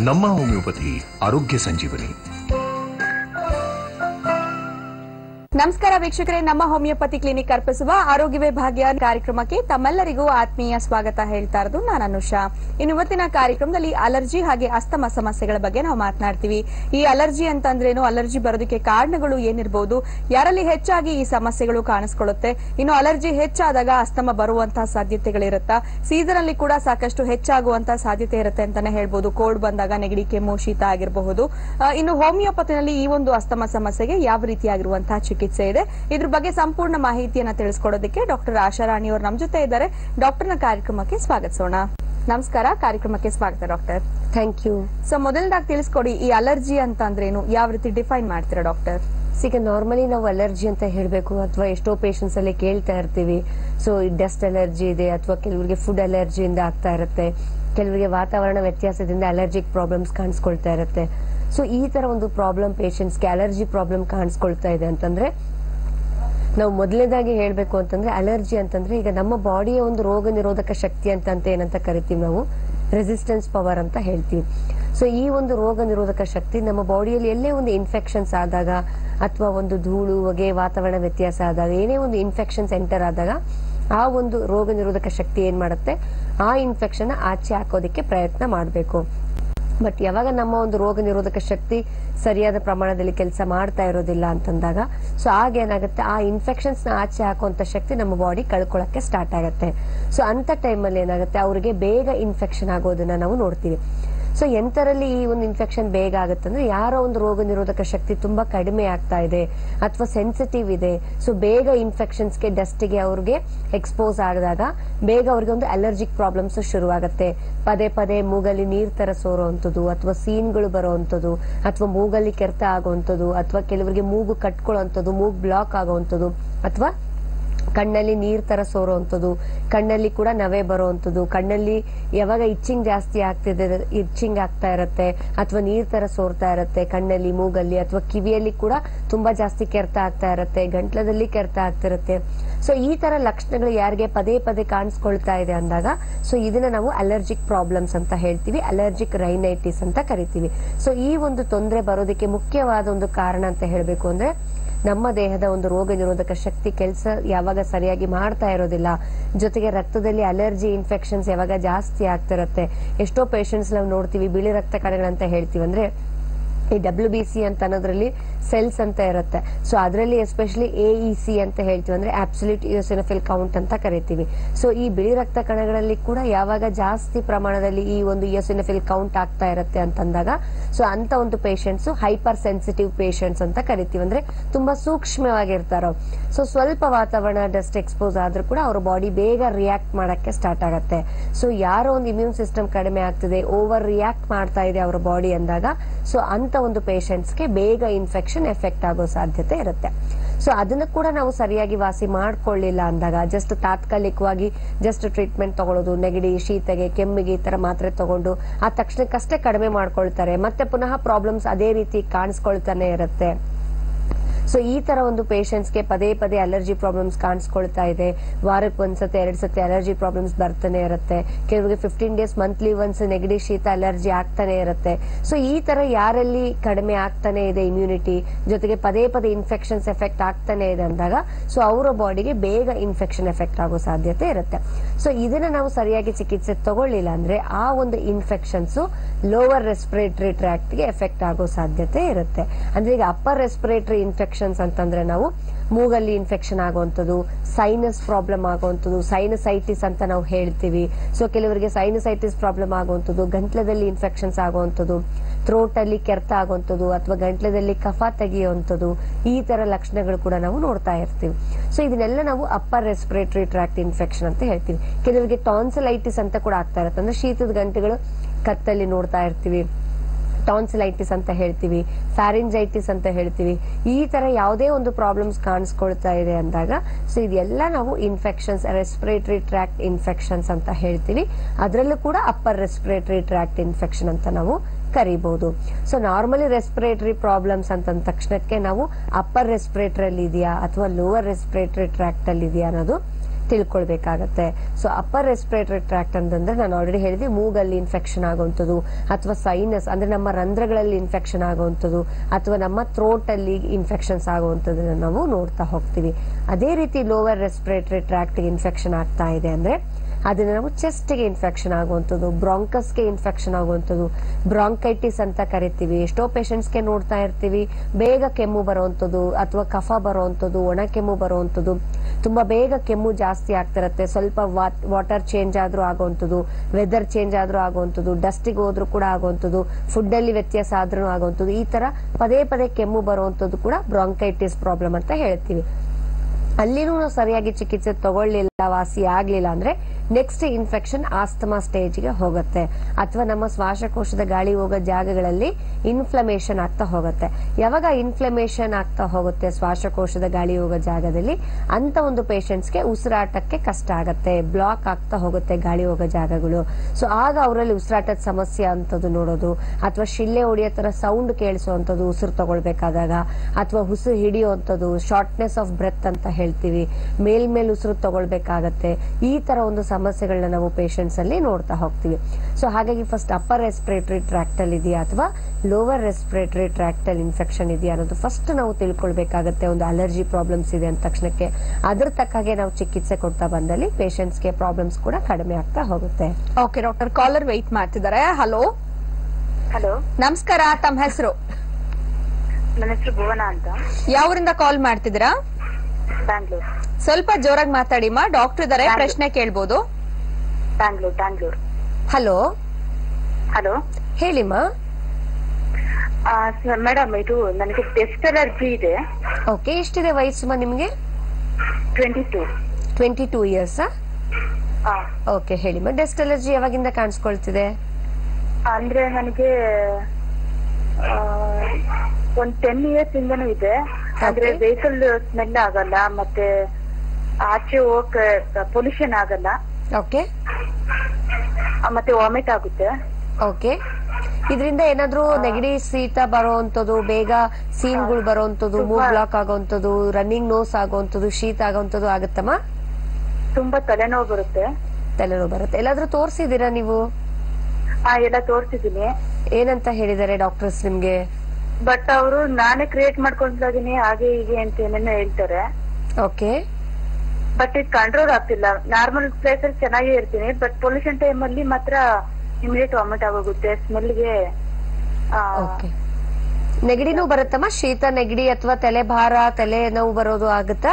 ನಮ್ಮ ಹೋಮಿಯೋಪತಿ ಆರೋಗ್ಯ ಸಂಜೀವನಿ ನಮಸ್ಕಾರ ವೀಕ್ಷಕರೇ ನಮ್ಮ ಹೋಮಿಯೋಪತಿ ಕ್ಲಿನಿಕ್ ಅರ್ಪಿಸುವ ಆರೋಗ್ಯವೇ ಭಾಗ್ಯ ಕಾರ್ಯಕ್ರಮಕ್ಕೆ ತಮ್ಮೆಲ್ಲರಿಗೂ ಆತ್ಮೀಯ ಸ್ವಾಗತ ಹೇಳ್ತಾ ಇರೋದು ನಾನು ಅನುಷಾ ಇನ್ನು ಇವತ್ತಿನ ಕಾರ್ಯಕ್ರಮದಲ್ಲಿ ಅಲರ್ಜಿ ಹಾಗೆ ಅಸ್ತಮ ಸಮಸ್ಯೆಗಳ ಬಗ್ಗೆ ನಾವು ಮಾತನಾಡ್ತೀವಿ ಈ ಅಲರ್ಜಿ ಅಂತಂದ್ರೇನು ಅಲರ್ಜಿ ಬರೋದಕ್ಕೆ ಕಾರಣಗಳು ಏನಿರಬಹುದು ಯಾರಲ್ಲಿ ಹೆಚ್ಚಾಗಿ ಈ ಸಮಸ್ಯೆಗಳು ಕಾಣಿಸ್ಕೊಳ್ಳುತ್ತೆ ಇನ್ನು ಅಲರ್ಜಿ ಹೆಚ್ಚಾದಾಗ ಅಸ್ತಮ ಬರುವಂತಹ ಸಾಧ್ಯತೆಗಳಿರುತ್ತಾ ಸೀಸನ್ ಅಲ್ಲಿ ಕೂಡ ಸಾಕಷ್ಟು ಹೆಚ್ಚಾಗುವಂತಹ ಸಾಧ್ಯತೆ ಇರುತ್ತೆ ಅಂತಾನೆ ಹೇಳ್ಬೋದು ಕೋಲ್ಡ್ ಬಂದಾಗ ನೆಗಡಿ ಕೆಮ್ಮು ಶೀತ ಆಗಿರಬಹುದು ಆ, ಇನ್ನು ಹೋಮಿಯೋಪತಿನಲ್ಲಿ ಈ ಒಂದು ಅಸ್ತಮ ಸಮಸ್ಯೆಗೆ ಯಾವ ರೀತಿಯಾಗಿರುವಂತಹ ಚಿಕಿತ್ಸೆ ಇದೆ ಇದ್ರ ಬಗ್ಗೆ ಸಂಪೂರ್ಣ ಮಾಹಿತಿಯನ್ನ ತಿಳಿಸ್ಕೊಡೋದಕ್ಕೆ ಡಾಕ್ಟರ್ ಆಶಾರಾಣಿ ಅವರು ನಮ್ಮ ಜೊತೆ ಇದ್ದಾರೆ ಡಾಕ್ಟರ್ನ ಕಾರ್ಯಕ್ರಮಕ್ಕೆ ಸ್ವಾಗತಿಸೋಣ ನಮಸ್ಕಾರ ಕಾರ್ಯಕ್ರಮಕ್ಕೆ ಸ್ವಾಗತ ಡಾಕ್ಟರ್ ಥ್ಯಾಂಕ್ ಯು ಸೊ ಮೊದಲದಾಗಿ ತಿಳಿಸ್ಕೊಡಿ ಈ ಅಲರ್ಜಿ ಅಂತ ಅಂದ್ರೇನು ಯಾವ ರೀತಿ ಡಿಫೈನ್ ಮಾಡ್ತೀರಾ ಡಾಕ್ಟರ್ ಈಗ ನಾರ್ಮಲಿ ನಾವು ಅಲರ್ಜಿ ಅಂತ ಹೇಳಬೇಕು ಅಥವಾ ಎಷ್ಟೋ ಪೇಷಂಟ್ಸ್ ಅಲ್ಲಿ ಕೇಳ್ತಾ ಇರ್ತೀವಿ ಸೊ ಡಸ್ಟ್ ಅಲರ್ಜಿ ಇದೆ ಅಥವಾ ಕೆಲವರಿಗೆ ಫುಡ್ ಅಲರ್ಜಿಯಿಂದ ಆಗ್ತಾ ಇರುತ್ತೆ ಕೆಲವರಿಗೆ ವಾತಾವರಣ ವ್ಯತ್ಯಾಸದಿಂದ ಅಲರ್ಜಿಕ್ ಪ್ರಾಬ್ಲಮ್ಸ್ ಕಾಣಿಸ್ಕೊಳ್ತಾ ಇರುತ್ತೆ ಸೊ ಈ ತರ ಒಂದು ಪ್ರಾಬ್ಲಮ್ ಪೇಷಂಟ್ಸ್ಗೆ ಅಲರ್ಜಿ ಪ್ರಾಬ್ಲಮ್ ಕಾಣಿಸ್ಕೊಳ್ತಾ ಇದೆ ಅಂತಂದ್ರೆ ನಾವು ಮೊದಲನೇದಾಗಿ ಹೇಳಬೇಕು ಅಂತಂದ್ರೆ ಅಲರ್ಜಿ ಅಂತಂದ್ರೆ ಈಗ ನಮ್ಮ ಬಾಡಿಯ ಒಂದು ರೋಗ ನಿರೋಧಕ ಶಕ್ತಿ ಅಂತ ಅಂತ ಏನಂತ ಕರಿತೀವಿ ನಾವು ರೆಸಿಸ್ಟೆನ್ಸ್ ಪವರ್ ಅಂತ ಹೇಳ್ತೀವಿ ಸೊ ಈ ಒಂದು ರೋಗ ನಿರೋಧಕ ಶಕ್ತಿ ನಮ್ಮ ಬಾಡಿಯಲ್ಲಿ ಎಲ್ಲೇ ಒಂದು ಇನ್ಫೆಕ್ಷನ್ಸ್ ಆದಾಗ ಅಥವಾ ಒಂದು ಧೂಳು ಹೊಗೆ ವಾತಾವರಣ ವ್ಯತ್ಯಾಸ ಆದಾಗ ಏನೇ ಒಂದು ಇನ್ಫೆಕ್ಷನ್ಸ್ ಎಂಟರ್ ಆದಾಗ ಆ ಒಂದು ರೋಗ ನಿರೋಧಕ ಶಕ್ತಿ ಏನ್ ಮಾಡುತ್ತೆ ಆ ಇನ್ಫೆಕ್ಷನ್ ಆಚೆ ಹಾಕೋದಕ್ಕೆ ಪ್ರಯತ್ನ ಮಾಡಬೇಕು ಬಟ್ ಯಾವಾಗ ನಮ್ಮ ಒಂದು ರೋಗ ನಿರೋಧಕ ಶಕ್ತಿ ಸರಿಯಾದ ಪ್ರಮಾಣದಲ್ಲಿ ಕೆಲಸ ಮಾಡ್ತಾ ಇರೋದಿಲ್ಲ ಅಂತಂದಾಗ ಸೊ ಆಗ ಏನಾಗುತ್ತೆ ಆ ಇನ್ಫೆಕ್ಷನ್ಸ್ ನ ಆಚೆ ಹಾಕುವಂತ ಶಕ್ತಿ ನಮ್ಮ ಬಾಡಿ ಕಳ್ಕೊಳ್ಳಕ್ಕೆ ಸ್ಟಾರ್ಟ್ ಆಗುತ್ತೆ ಸೊ ಅಂತ ಟೈಮಲ್ಲಿ ಏನಾಗುತ್ತೆ ಅವರಿಗೆ ಬೇಗ ಇನ್ಫೆಕ್ಷನ್ ಆಗೋದನ್ನ ನಾವು ನೋಡ್ತೀವಿ ಸೊ ಎಂತರಲ್ಲಿ ಈ ಒಂದು ಇನ್ಫೆಕ್ಷನ್ ಬೇಗ ಆಗುತ್ತೆ ಅಂದ್ರೆ ಯಾರೋ ಒಂದು ರೋಗ ನಿರೋಧಕ ಶಕ್ತಿ ತುಂಬಾ ಕಡಿಮೆ ಆಗ್ತಾ ಇದೆ ಅಥವಾ ಸೆನ್ಸಿಟಿವ್ ಇದೆ ಸೊ ಬೇಗ ಇನ್ಫೆಕ್ಷನ್ಸ್ಗೆ ಡಸ್ಟ್ಗೆ ಅವ್ರಿಗೆ ಎಕ್ಸ್ಪೋಸ್ ಆದಾಗ ಬೇಗ ಅವ್ರಿಗೆ ಒಂದು ಅಲರ್ಜಿಕ್ ಪ್ರಾಬ್ಲಮ್ಸ್ ಶುರುವಾಗುತ್ತೆ ಪದೇ ಪದೇ ಮೂಗಲ್ಲಿ ನೀರ್ ತರ ಸೋರುವಂಥದ್ದು ಅಥವಾ ಸೀನ್ಗಳು ಬರುವಂಥದ್ದು ಅಥವಾ ಮೂಗಲ್ಲಿ ಕೆರೆತ ಆಗುವಂಥದ್ದು ಅಥವಾ ಕೆಲವರಿಗೆ ಮೂಗು ಕಟ್ಕೊಳ್ಳುವಂಥದ್ದು ಮೂಗು ಬ್ಲಾಕ್ ಆಗುವಂಥದ್ದು ಅಥವಾ ಕಣ್ಣಲ್ಲಿ ನೀರ್ ತರ ಸೋರುವಂಥದ್ದು ಕಣ್ಣಲ್ಲಿ ಕೂಡ ನವೆ ಬರುವಂಥದ್ದು ಕಣ್ಣಲ್ಲಿ ಯಾವಾಗ ಇಚ್ಚಿಂಗ್ ಜಾಸ್ತಿ ಆಗ್ತಿದೆ ಇಚ್ಚಿಂಗ್ ಆಗ್ತಾ ಇರತ್ತೆ ಅಥವಾ ನೀರ್ ತರ ಸೋರ್ತಾ ಇರತ್ತೆ ಕಣ್ಣಲ್ಲಿ ಮೂಗಲ್ಲಿ ಅಥವಾ ಕಿವಿಯಲ್ಲಿ ಕೂಡ ತುಂಬಾ ಜಾಸ್ತಿ ಕೆರೆತ ಆಗ್ತಾ ಇರತ್ತೆ ಗಂಟ್ಲದಲ್ಲಿ ಕೆರೆತ ಆಗ್ತಿರತ್ತೆ ಸೊ ಈ ತರ ಲಕ್ಷಣಗಳು ಯಾರಿಗೆ ಪದೇ ಪದೇ ಕಾಣಿಸ್ಕೊಳ್ತಾ ಇದೆ ಅಂದಾಗ ಸೊ ಇದನ್ನ ನಾವು ಅಲರ್ಜಿಕ್ ಪ್ರಾಬ್ಲಮ್ಸ್ ಅಂತ ಹೇಳ್ತೀವಿ ಅಲರ್ಜಿಕ್ ರೈನೈಟಿಸ್ ಅಂತ ಕರಿತೀವಿ ಸೊ ಈ ಒಂದು ತೊಂದರೆ ಬರೋದಕ್ಕೆ ಮುಖ್ಯವಾದ ಒಂದು ಕಾರಣ ಅಂತ ಹೇಳಬೇಕು ಅಂದ್ರೆ ನಮ್ಮ ದೇಹದ ಒಂದು ರೋಗ ನಿರೋಧಕ ಶಕ್ತಿ ಕೆಲಸ ಯಾವಾಗ ಸರಿಯಾಗಿ ಮಾಡ್ತಾ ಇರೋದಿಲ್ಲ ಜೊತೆಗೆ ರಕ್ತದಲ್ಲಿ ಅಲರ್ಜಿ ಇನ್ಫೆಕ್ಷನ್ಸ್ ಯಾವಾಗ ಜಾಸ್ತಿ ಆಗ್ತಿರತ್ತೆ ಎಷ್ಟೋ ಪೇಷಂಟ್ಸ್ ನಾವು ನೋಡ್ತೀವಿ ಬಿಳಿ ರಕ್ತ ಕಣಗಳಂತ ಹೇಳ್ತೀವಿ ಅಂದ್ರೆ ಈ ಡಬ್ಲ್ಯೂ ಬಿ ಸಿ ಅಂತ ಅನ್ನೋದ್ರಲ್ಲಿ ಸೆಲ್ಸ್ ಅಂತ ಇರುತ್ತೆ ಸೊ ಅದರಲ್ಲಿ ಎಸ್ಪೆಷಲಿ ಎ ಇ ಸಿ ಅಂತ ಹೇಳ್ತೀವಿ ಅಂದ್ರೆ ಆಬ್ಸಲ್ಯೂಟ್ ಇಯೋಸಿನೋಫಿಲ್ ಕೌಂಟ್ ಅಂತ ಕರಿತೀವಿ ಸೊ ಈ ಬಿಳಿ ರಕ್ತ ಕಣಗಳಲ್ಲಿ ಕೂಡ ಯಾವಾಗ ಜಾಸ್ತಿ ಪ್ರಮಾಣದಲ್ಲಿ ಈ ಒಂದು ಇಯೋಸಿನೋಫಿಲ್ ಕೌಂಟ್ ಆಗ್ತಾ ಇರುತ್ತೆ ಅಂತಂದಾಗ ಸೊ ಅಂತ ಒಂದು ಪೇಷಂಟ್ಸ್ ಹೈಪರ್ ಸೆನ್ಸಿಟಿವ್ ಪೇಷಂಟ್ಸ್ ಅಂತ ಕರಿತೀವಿ ಅಂದ್ರೆ ತುಂಬಾ ಸೂಕ್ಷ್ಮವಾಗಿರ್ತಾರ ಸೊ ಸ್ವಲ್ಪ ವಾತಾವರಣ ಡಸ್ಟ್ ಎಕ್ಸ್ಪೋಸ್ ಆದ್ರೂ ಕೂಡ ಅವ್ರ ಬಾಡಿ ಬೇಗ ರಿಯಾಕ್ಟ್ ಮಾಡಕ್ಕೆ ಸ್ಟಾರ್ಟ್ ಆಗತ್ತೆ ಸೊ ಯಾರೋ ಒಂದು ಇಮ್ಯೂನ್ ಸಿಸ್ಟಮ್ ಕಡಿಮೆ ಆಗ್ತಿದೆ ಓವರ್ ರಿಯಾಕ್ಟ್ ಮಾಡ್ತಾ ಇದೆ ಅವರ ಬಾಡಿ ಅಂದಾಗ ಸೊ ಅಂತ ಒಂದು ಪೇಷಂಟ್ಸ್ಗೆ ಬೇಗ ಇನ್ಫೆಕ್ಷನ್ ಎಫೆಕ್ಟ್ ಆಗೋ ಸಾಧ್ಯತೆ ಇರುತ್ತೆ ಸೊ ಅದನ್ನ ಕೂಡ ನಾವು ಸರಿಯಾಗಿ ವಾಸಿ ಮಾಡ್ಕೊಳ್ಳಿಲ್ಲ ಅಂದಾಗ ಜಸ್ಟ್ ತಾತ್ಕಾಲಿಕವಾಗಿ ಜಸ್ಟ್ ಟ್ರೀಟ್ಮೆಂಟ್ ತಗೊಳ್ಳೋದು ನೆಗಡಿ ಶೀತಗೆ ಕೆಮ್ಮಿಗೆ ಈ ತರ ಮಾತ್ರೆ ತಗೊಂಡು ಆ ತಕ್ಷಣಕ್ಕಷ್ಟೇ ಕಡಿಮೆ ಮಾಡ್ಕೊಳ್ತಾರೆ ಮತ್ತೆ ಪುನಃ ಪ್ರಾಬ್ಲಮ್ಸ್ ಅದೇ ರೀತಿ ಕಾಣಿಸ್ಕೊಳ್ತಾನೆ ಇರುತ್ತೆ ಸೊ ಈ ತರ ಒಂದು ಪೇಷಂಟ್ಸ್ಗೆ ಪದೇ ಪದೇ ಅಲರ್ಜಿ ಪ್ರಾಬ್ಲಮ್ಸ್ ಕಾಣಿಸ್ಕೊಳ್ತಾ ಇದೆ ವಾರಕ್ಕೆ ಒಂದ್ಸತಿ ಎರಡ್ ಸತಿ ಅಲರ್ಜಿ ಪ್ರಾಬ್ಲಮ್ಸ್ ಬರ್ತಾನೆ ಇರುತ್ತೆ ಕೆಲವರಿಗೆ ಫಿಫ್ಟೀನ್ ಡೇಸ್ ಮಂತ್ಲಿ ಒನ್ಸ್ ನೆಗಡಿ ಶೀತ ಅಲರ್ಜಿ ಆಗ್ತಾನೆ ಇರುತ್ತೆ ಸೊ ಈ ತರ ಯಾರಲ್ಲಿ ಕಡಿಮೆ ಆಗ್ತಾನೆ ಇದೆ ಇಮ್ಯುನಿಟಿ ಜೊತೆಗೆ ಪದೇ ಪದೇ ಇನ್ಫೆಕ್ಷನ್ಸ್ ಎಫೆಕ್ಟ್ ಆಗ್ತಾನೆ ಇದೆ ಅಂದಾಗ ಸೊ ಅವರ ಬಾಡಿಗೆ ಬೇಗ ಇನ್ಫೆಕ್ಷನ್ ಎಫೆಕ್ಟ್ ಆಗೋ ಸಾಧ್ಯತೆ ಇರುತ್ತೆ ಸೊ ಇದನ್ನ ನಾವು ಸರಿಯಾಗಿ ಚಿಕಿತ್ಸೆ ತಗೊಳ್ಳಿಲ್ಲ ಅಂದ್ರೆ ಆ ಒಂದು ಇನ್ಫೆಕ್ಷನ್ಸ್ ಲೋವರ್ ರೆಸ್ಪಿರೇಟರಿ ಟ್ರ್ಯಾಕ್ಟ್ ಗೆ ಎಫೆಕ್ಟ್ ಆಗೋ ಸಾಧ್ಯತೆ ಇರುತ್ತೆ ಅಂದ್ರೆ ಈಗ ಅಪ್ಪರ್ ರೆಸ್ಪಿರೇಟರಿ ಇನ್ಫೆಕ್ಷನ್ಸ್ ಅಂತಂದ್ರೆ ನಾವು ಮೂಗಲ್ಲಿ ಇನ್ಫೆಕ್ಷನ್ ಆಗುವಂಥದ್ದು ಸೈನಸ್ ಪ್ರಾಬ್ಲಮ್ ಆಗುವಂಥದ್ದು ಸೈನಸೈಟಿಸ್ ಅಂತ ನಾವು ಹೇಳ್ತೀವಿ ಸೊ ಕೆಲವರಿಗೆ ಸೈನಸೈಟಿಸ್ ಪ್ರಾಬ್ಲಮ್ ಆಗುವಂಥದ್ದು ಗಂಟ್ಲದಲ್ಲಿ ಇನ್ಫೆಕ್ಷನ್ಸ್ ಆಗುವಂಥದ್ದು ಥ್ರೋಟ್ ಅಲ್ಲಿ ಕೆರೆತ ಆಗುವಂಥದ್ದು ಅಥವಾ ಗಂಟ್ಲದಲ್ಲಿ ಕಫ ತೆಗೆಯುವಂಥದ್ದು ಈ ತರ ಲಕ್ಷಣಗಳು ಕೂಡ ನಾವು ನೋಡ್ತಾ ಇರ್ತೀವಿ ಸೊ ಇದನ್ನೆಲ್ಲ ನಾವು ಅಪ್ಪರ್ ರೆಸ್ಪಿರೇಟರಿ ಟ್ರ್ಯಾಕ್ಟ್ ಇನ್ಫೆಕ್ಷನ್ ಅಂತ ಹೇಳ್ತೀವಿ ಕೆಲವರಿಗೆ ಟಾನ್ಸಲೈಟಿಸ್ ಅಂತ ಕೂಡ ಆಗ್ತಾ ಇರುತ್ತೆ ಅಂದ್ರೆ ಶೀತದ ಗಂಟೆಗಳು ಕತ್ತಲ್ಲಿ ನೋಡ್ತಾ ಇರ್ತೀವಿ ಟಾನ್ಸಿಲೈಟಿಸ್ ಅಂತ ಹೇಳ್ತೀವಿ ಫ್ಯಾರಿಂಜೈಟಿಸ್ ಅಂತ ಹೇಳ್ತೀವಿ ಈ ತರ ಯಾವುದೇ ಒಂದು ಪ್ರಾಬ್ಲಮ್ಸ್ ಕಾಣಿಸ್ಕೊಳ್ತಾ ಇದೆ ಅಂದಾಗ ಸೊ ಇದೆಲ್ಲ ನಾವು ಇನ್ಫೆಕ್ಷನ್ಸ್ ರೆಸ್ಪಿರೇಟರಿ ಟ್ರ್ಯಾಕ್ಟ್ ಇನ್ಫೆಕ್ಷನ್ಸ್ ಅಂತ ಹೇಳ್ತೀವಿ ಅದರಲ್ಲೂ ಕೂಡ ಅಪ್ಪರ್ ರೆಸ್ಪಿರೇಟರಿ ಟ್ರ್ಯಾಕ್ಟ್ ಇನ್ಫೆಕ್ಷನ್ ಅಂತ ನಾವು ಕರಿಬಹುದು ಸೊ ನಾರ್ಮಲಿ ರೆಸ್ಪಿರೇಟರಿ ಪ್ರಾಬ್ಲಮ್ಸ್ ಅಂತ ಅಂದ ತಕ್ಷಣಕ್ಕೆ ನಾವು ಅಪ್ಪರ್ ರೆಸ್ಪಿರೇಟರಿ ಅಲ್ಲಿ ಇದೆಯಾ ಅಥವಾ ಲೋವರ್ ರೆಸ್ಪಿರೇಟರಿ ಟ್ರ್ಯಾಕ್ಟ್ ಅಲ್ಲಿ ಇದೆಯಾ ಅನ್ನೋದು ತಿಳ್ಕೊಳ್ಬೇಕಾಗತ್ತೆ ಸೊ ಅಪ್ಪರ್ ರೆಸ್ಪಿರೇಟರಿ ಟ್ರ್ಯಾಕ್ಟ್ ಅಂತಂದ್ರೆ ನಾನು ಆಲ್ರೆಡಿ ಹೇಳಿದ್ವಿ ಮೂಗಲ್ಲಿ ಇನ್ಫೆಕ್ಷನ್ ಆಗುವಂಥದ್ದು ಅಥವಾ ಸೈನಸ್ ಅಂದ್ರೆ ನಮ್ಮ ರಂಧ್ರಗಳಲ್ಲಿ ಇನ್ಫೆಕ್ಷನ್ ಆಗುವಂಥದ್ದು ಅಥವಾ ನಮ್ಮ ಥ್ರೋಟ್ ಅಲ್ಲಿ ಇನ್ಫೆಕ್ಷನ್ಸ್ ಆಗುವಂಥದ್ದನ್ನ ನಾವು ನೋಡ್ತಾ ಹೋಗ್ತೀವಿ ಅದೇ ರೀತಿ ಲೋವರ್ ರೆಸ್ಪಿರೇಟರಿ ಟ್ರ್ಯಾಕ್ಟ್ ಇನ್ಫೆಕ್ಷನ್ ಆಗ್ತಾ ಇದೆ ಅಂದ್ರೆ ಅದನ್ನ ನಾವು ಚೆಸ್ಟ್ಗೆ ಇನ್ಫೆಕ್ಷನ್ ಆಗುವಂಥದ್ದು ಬ್ರಾಂಕಸ್ಗೆ ಇನ್ಫೆಕ್ಷನ್ ಆಗುವಂಥದ್ದು ಬ್ರಾಂಕೈಟಿಸ್ ಅಂತ ಕರಿತೀವಿ ಎಷ್ಟೋ ಪೇಷಂಟ್ಸ್ಗೆ ನೋಡ್ತಾ ಇರ್ತೀವಿ ಬೇಗ ಕೆಮ್ಮು ಬರುವಂಥದ್ದು ಅಥವಾ ಕಫ ಬರುವಂಥದ್ದು ಒಣ ಕೆಮ್ಮು ಬರುವಂಥದ್ದು ತುಂಬಾ ಬೇಗ ಕೆಮ್ಮು ಜಾಸ್ತಿ ಆಗ್ತಿರತ್ತೆ ಸ್ವಲ್ಪ ವಾಟರ್ ಚೇಂಜ್ ಆದ್ರೂ ಆಗುವಂಥದ್ದು ವೆದರ್ ಚೇಂಜ್ ಆದ್ರೂ ಆಗುವಂಥದ್ದು ಡಸ್ಟಿಗೆ ಹೋದ್ರೂ ಕೂಡ ಆಗುವಂಥದ್ದು ಫುಡ್ ಅಲ್ಲಿ ವ್ಯತ್ಯಾಸ ಆದ್ರೂ ಆಗುವಂಥದ್ದು ಈ ತರ ಪದೇ ಪದೇ ಕೆಮ್ಮು ಬರುವಂಥದ್ದು ಕೂಡ ಬ್ರಾಂಕೈಟಿಸ್ ಪ್ರಾಬ್ಲಮ್ ಅಂತ ಹೇಳ್ತೀವಿ ಅಲ್ಲಿನೂ ನಾವು ಸರಿಯಾಗಿ ಚಿಕಿತ್ಸೆ ತಗೊಳ್ಳಿಲ್ಲ ವಾಸಿ ಆಗ್ಲಿಲ್ಲ ಅಂದ್ರೆ ನೆಕ್ಸ್ಟ್ ಇನ್ಫೆಕ್ಷನ್ ಆಸ್ತಮಾ ಸ್ಟೇಜ್ಗೆ ಹೋಗುತ್ತೆ ಅಥವಾ ನಮ್ಮ ಶ್ವಾಸಕೋಶದ ಗಾಳಿ ಹೋಗೋ ಜಾಗಗಳಲ್ಲಿ ಇನ್ಫ್ಲಮೇಷನ್ ಆಗ್ತಾ ಹೋಗುತ್ತೆ ಯಾವಾಗ ಇನ್ಫ್ಲಮೇಷನ್ ಆಗ್ತಾ ಹೋಗುತ್ತೆ ಶ್ವಾಸಕೋಶದ ಗಾಳಿ ಹೋಗೋ ಜಾಗದಲ್ಲಿ ಅಂತ ಒಂದು ಪೇಷಂಟ್ಸ್ಗೆ ಉಸಿರಾಟಕ್ಕೆ ಕಷ್ಟ ಆಗುತ್ತೆ ಬ್ಲಾಕ್ ಆಗ್ತಾ ಹೋಗುತ್ತೆ ಗಾಳಿ ಹೋಗೋ ಜಾಗಗಳು ಸೊ ಆಗ ಅವರಲ್ಲಿ ಉಸಿರಾಟದ ಸಮಸ್ಯೆ ಅಂತದ್ದು ನೋಡೋದು ಅಥವಾ ಶಿಳ್ಳೆ ಹೊಡಿಯೋ ತರ ಸೌಂಡ್ ಕೇಳಿಸುವಂಥದ್ದು ಉಸಿರು ತಗೊಳ್ಬೇಕಾದಾಗ ಅಥವಾ ಉಸಿರು ಹಿಡಿಯುವಂಥದ್ದು ಶಾರ್ಟ್ನೆಸ್ ಆಫ್ ಬ್ರೆತ್ ಅಂತ ಹೇಳ್ತೀವಿ ಮೇಲ್ಮೇಲ್ ಉಸಿರು ತಗೊಳ್ಬೇಕಾಗತ್ತೆ ಈ ತರ ಒಂದು ಸಮಸ್ಯೆಗಳನ್ನ ನಾವು ಪೇಷಂಟ್ಸ್ ಅಲ್ಲಿ ನೋಡ್ತಾ ಹೋಗ್ತೀವಿ ಸೊ ಹಾಗಾಗಿ ಫಸ್ಟ್ ಅಪ್ಪರ್ ರೆಸ್ಪಿರೇಟರಿ ಟ್ರ್ಯಾಕ್ಟ್ ಅಲ್ಲಿ ಇದೆಯಾ ಅಥವಾ ಲೋವರ್ ರೆಸ್ಪಿರೇಟರಿ ಟ್ರ್ಯಾಕ್ಟ್ ಅಲ್ಲಿ ಇನ್ಫೆಕ್ಷನ್ ಇದೆಯಾ ಅನ್ನೋದು ಫಸ್ಟ್ ನಾವು ತಿಳ್ಕೊಳ್ಬೇಕಾಗತ್ತೆ ಒಂದು ಅಲರ್ಜಿ ಪ್ರಾಬ್ಲಮ್ಸ್ ಇದೆ ಅಂದ ತಕ್ಷಣಕ್ಕೆ ಅದ್ರ ತಕ್ಕಾಗೆ ನಾವು ಚಿಕಿತ್ಸೆ ಕೊಡ್ತಾ ಬಂದಲ್ಲಿ ಪೇಷಂಟ್ಸ್ಗೆ ಪ್ರಾಬ್ಲಮ್ಸ್ ಕೂಡ ಕಡಿಮೆ ಆಗ್ತಾ ಹೋಗುತ್ತೆ ಓಕೆ ಡಾಕ್ಟರ್ ಕಾಲರ್ ವೆಯ್ಟ್ ಮಾಡ್ತಿದ್ದಾರೆ ಹಲೋ ಹಲೋ ನಮಸ್ಕಾರ ತಮ್ಮ ಹೆಸರು ನನ್ನ ಹೆಸರು ಭುವನ ಅಂತ ಯಾವೂರಿಂದ ಕಾಲ್ ಮಾಡ್ತಿದ್ದೀರಾ ಬ್ಯಾಂಗ್ಳೂರ್ ಸ್ವಲ್ಪ ಜೋರಾಗಿ ಮಾತಾಡಿಮ್ಮ ಡಾಕ್ಟರ್ ಇದಾರೆ ಬ್ಯಾಂಗ್ಳೂರ್. ಪ್ರಶ್ನೆ ಕೇಳ್ಬೋದು ಬ್ಯಾಂಗ್ಳೂರ್ ಬ್ಯಾಂಗ್ಳೂರ್ ಹಲೋ ಹಲೋ ಹೇಳಿಮ್ಮ ಮೇಡಮ್ ಇದು ನನಗೆ ಟೆಸ್ಟ್ ಅಲರ್ಜಿ ಇದೆ ಓಕೆ ಎಷ್ಟಿದೆ ವಯಸ್ಸು ನಿಮಗೆ twenty two twenty two years okay ಹೇಳಿಮ್ಮ ಡೆಸ್ಟ್ ಅಲರ್ಜಿ ಯಾವಾಗಿಂದ ಕಾಣಿಸ್ಕೊಳ್ತಿದೆ ಅಂದ್ರೆ ನನಗೆ ಆ, ಒಂದ್ ಟೆನ್ ಇಯರ್ಸ್ ಇಂದನೂ ಇದೆ ಅಂದ್ರೆ Okay. ವೆಹಿಕಲ್ ಸ್ಮೆಲ್ ಆಗಲ್ಲ ಮತ್ತೆ ಆಚೆ ಹೋಗಕ್ ಪೊಲ್ಯೂಷನ್ ಆಗಲ್ಲ ಓಕೆ ಆ, ಮತ್ತೆ ವಾಮಿಟ್ ಆಗುತ್ತೆ ಓಕೆ ಇದರಿಂದ ಏನಾದ್ರೂ ನೆಗಡಿ ಶೀತ ಬರುವಂತದ್ದು ಬೇಗ ಸೀನ್ಗಳು ಬರುವಂತದ್ದು ಮೂವ್ ತುಂಬಾ- ಬ್ಲಾಕ್ ಆಗುವಂತದ್ದು ರನ್ನಿಂಗ್ ನೋಸ್ ಆಗುವಂತದ್ದು ಶೀತ ಆಗುವಂತದ್ದು ಆಗುತ್ತಮ್ಮ ತುಂಬಾ ತಲೆನೋವು ಬರುತ್ತೆ ತಲೆನೋವು ಬರುತ್ತೆ ಎಲ್ಲಾದ್ರೂ ತೋರಿಸಿದೀರಾ ನೀವು ಆ ಎಲ್ಲ ತೋರ್ಸಿದೀನಿ ಏನಂತ ಹೇಳಿದ್ದಾರೆ ಡಾಕ್ಟರ್ಸ್ ನಿಮ್ಗೆ ಬಟ್ ಅವರು ನಾನೇ ಕ್ರಿಯೇಟ್ ಮಾಡ್ಕೊಂಡಿದ್ದೀನಿ ಹಾಗೆ ಹೀಗೆ ಅಂತ ಏನೇನೋ ಹೇಳ್ತಾರೆ ಓಕೆ ಬಟ್ ಇದು ಕಂಟ್ರೋಲ್ ಆಗ್ತಿಲ್ಲ ನಾರ್ಮಲ್ ಪ್ಲೇಸ್ ಅಲ್ಲಿ ಚೆನ್ನಾಗೇ ಇರ್ತೀನಿ ಬಟ್ ಪೊಲ್ಯೂಷನ್ ಟೈಮ್ ಅಲ್ಲಿ ಮಾತ್ರ ಇಮಿಡಿಯೇಟ್ ವಾಮಿಟ್ ಆಗೋಗುತ್ತೆ ಸ್ಮೆಲ್ಗೆ ಓಕೆ ನೆಗಡಿನೂ ಬರುತ್ತಮ್ಮ ಶೀತ ನೆಗಡಿ ಅಥವಾ ತಲೆ ಭಾರ ತಲೆ ನೋವು ಬರೋದು ಆಗುತ್ತಾ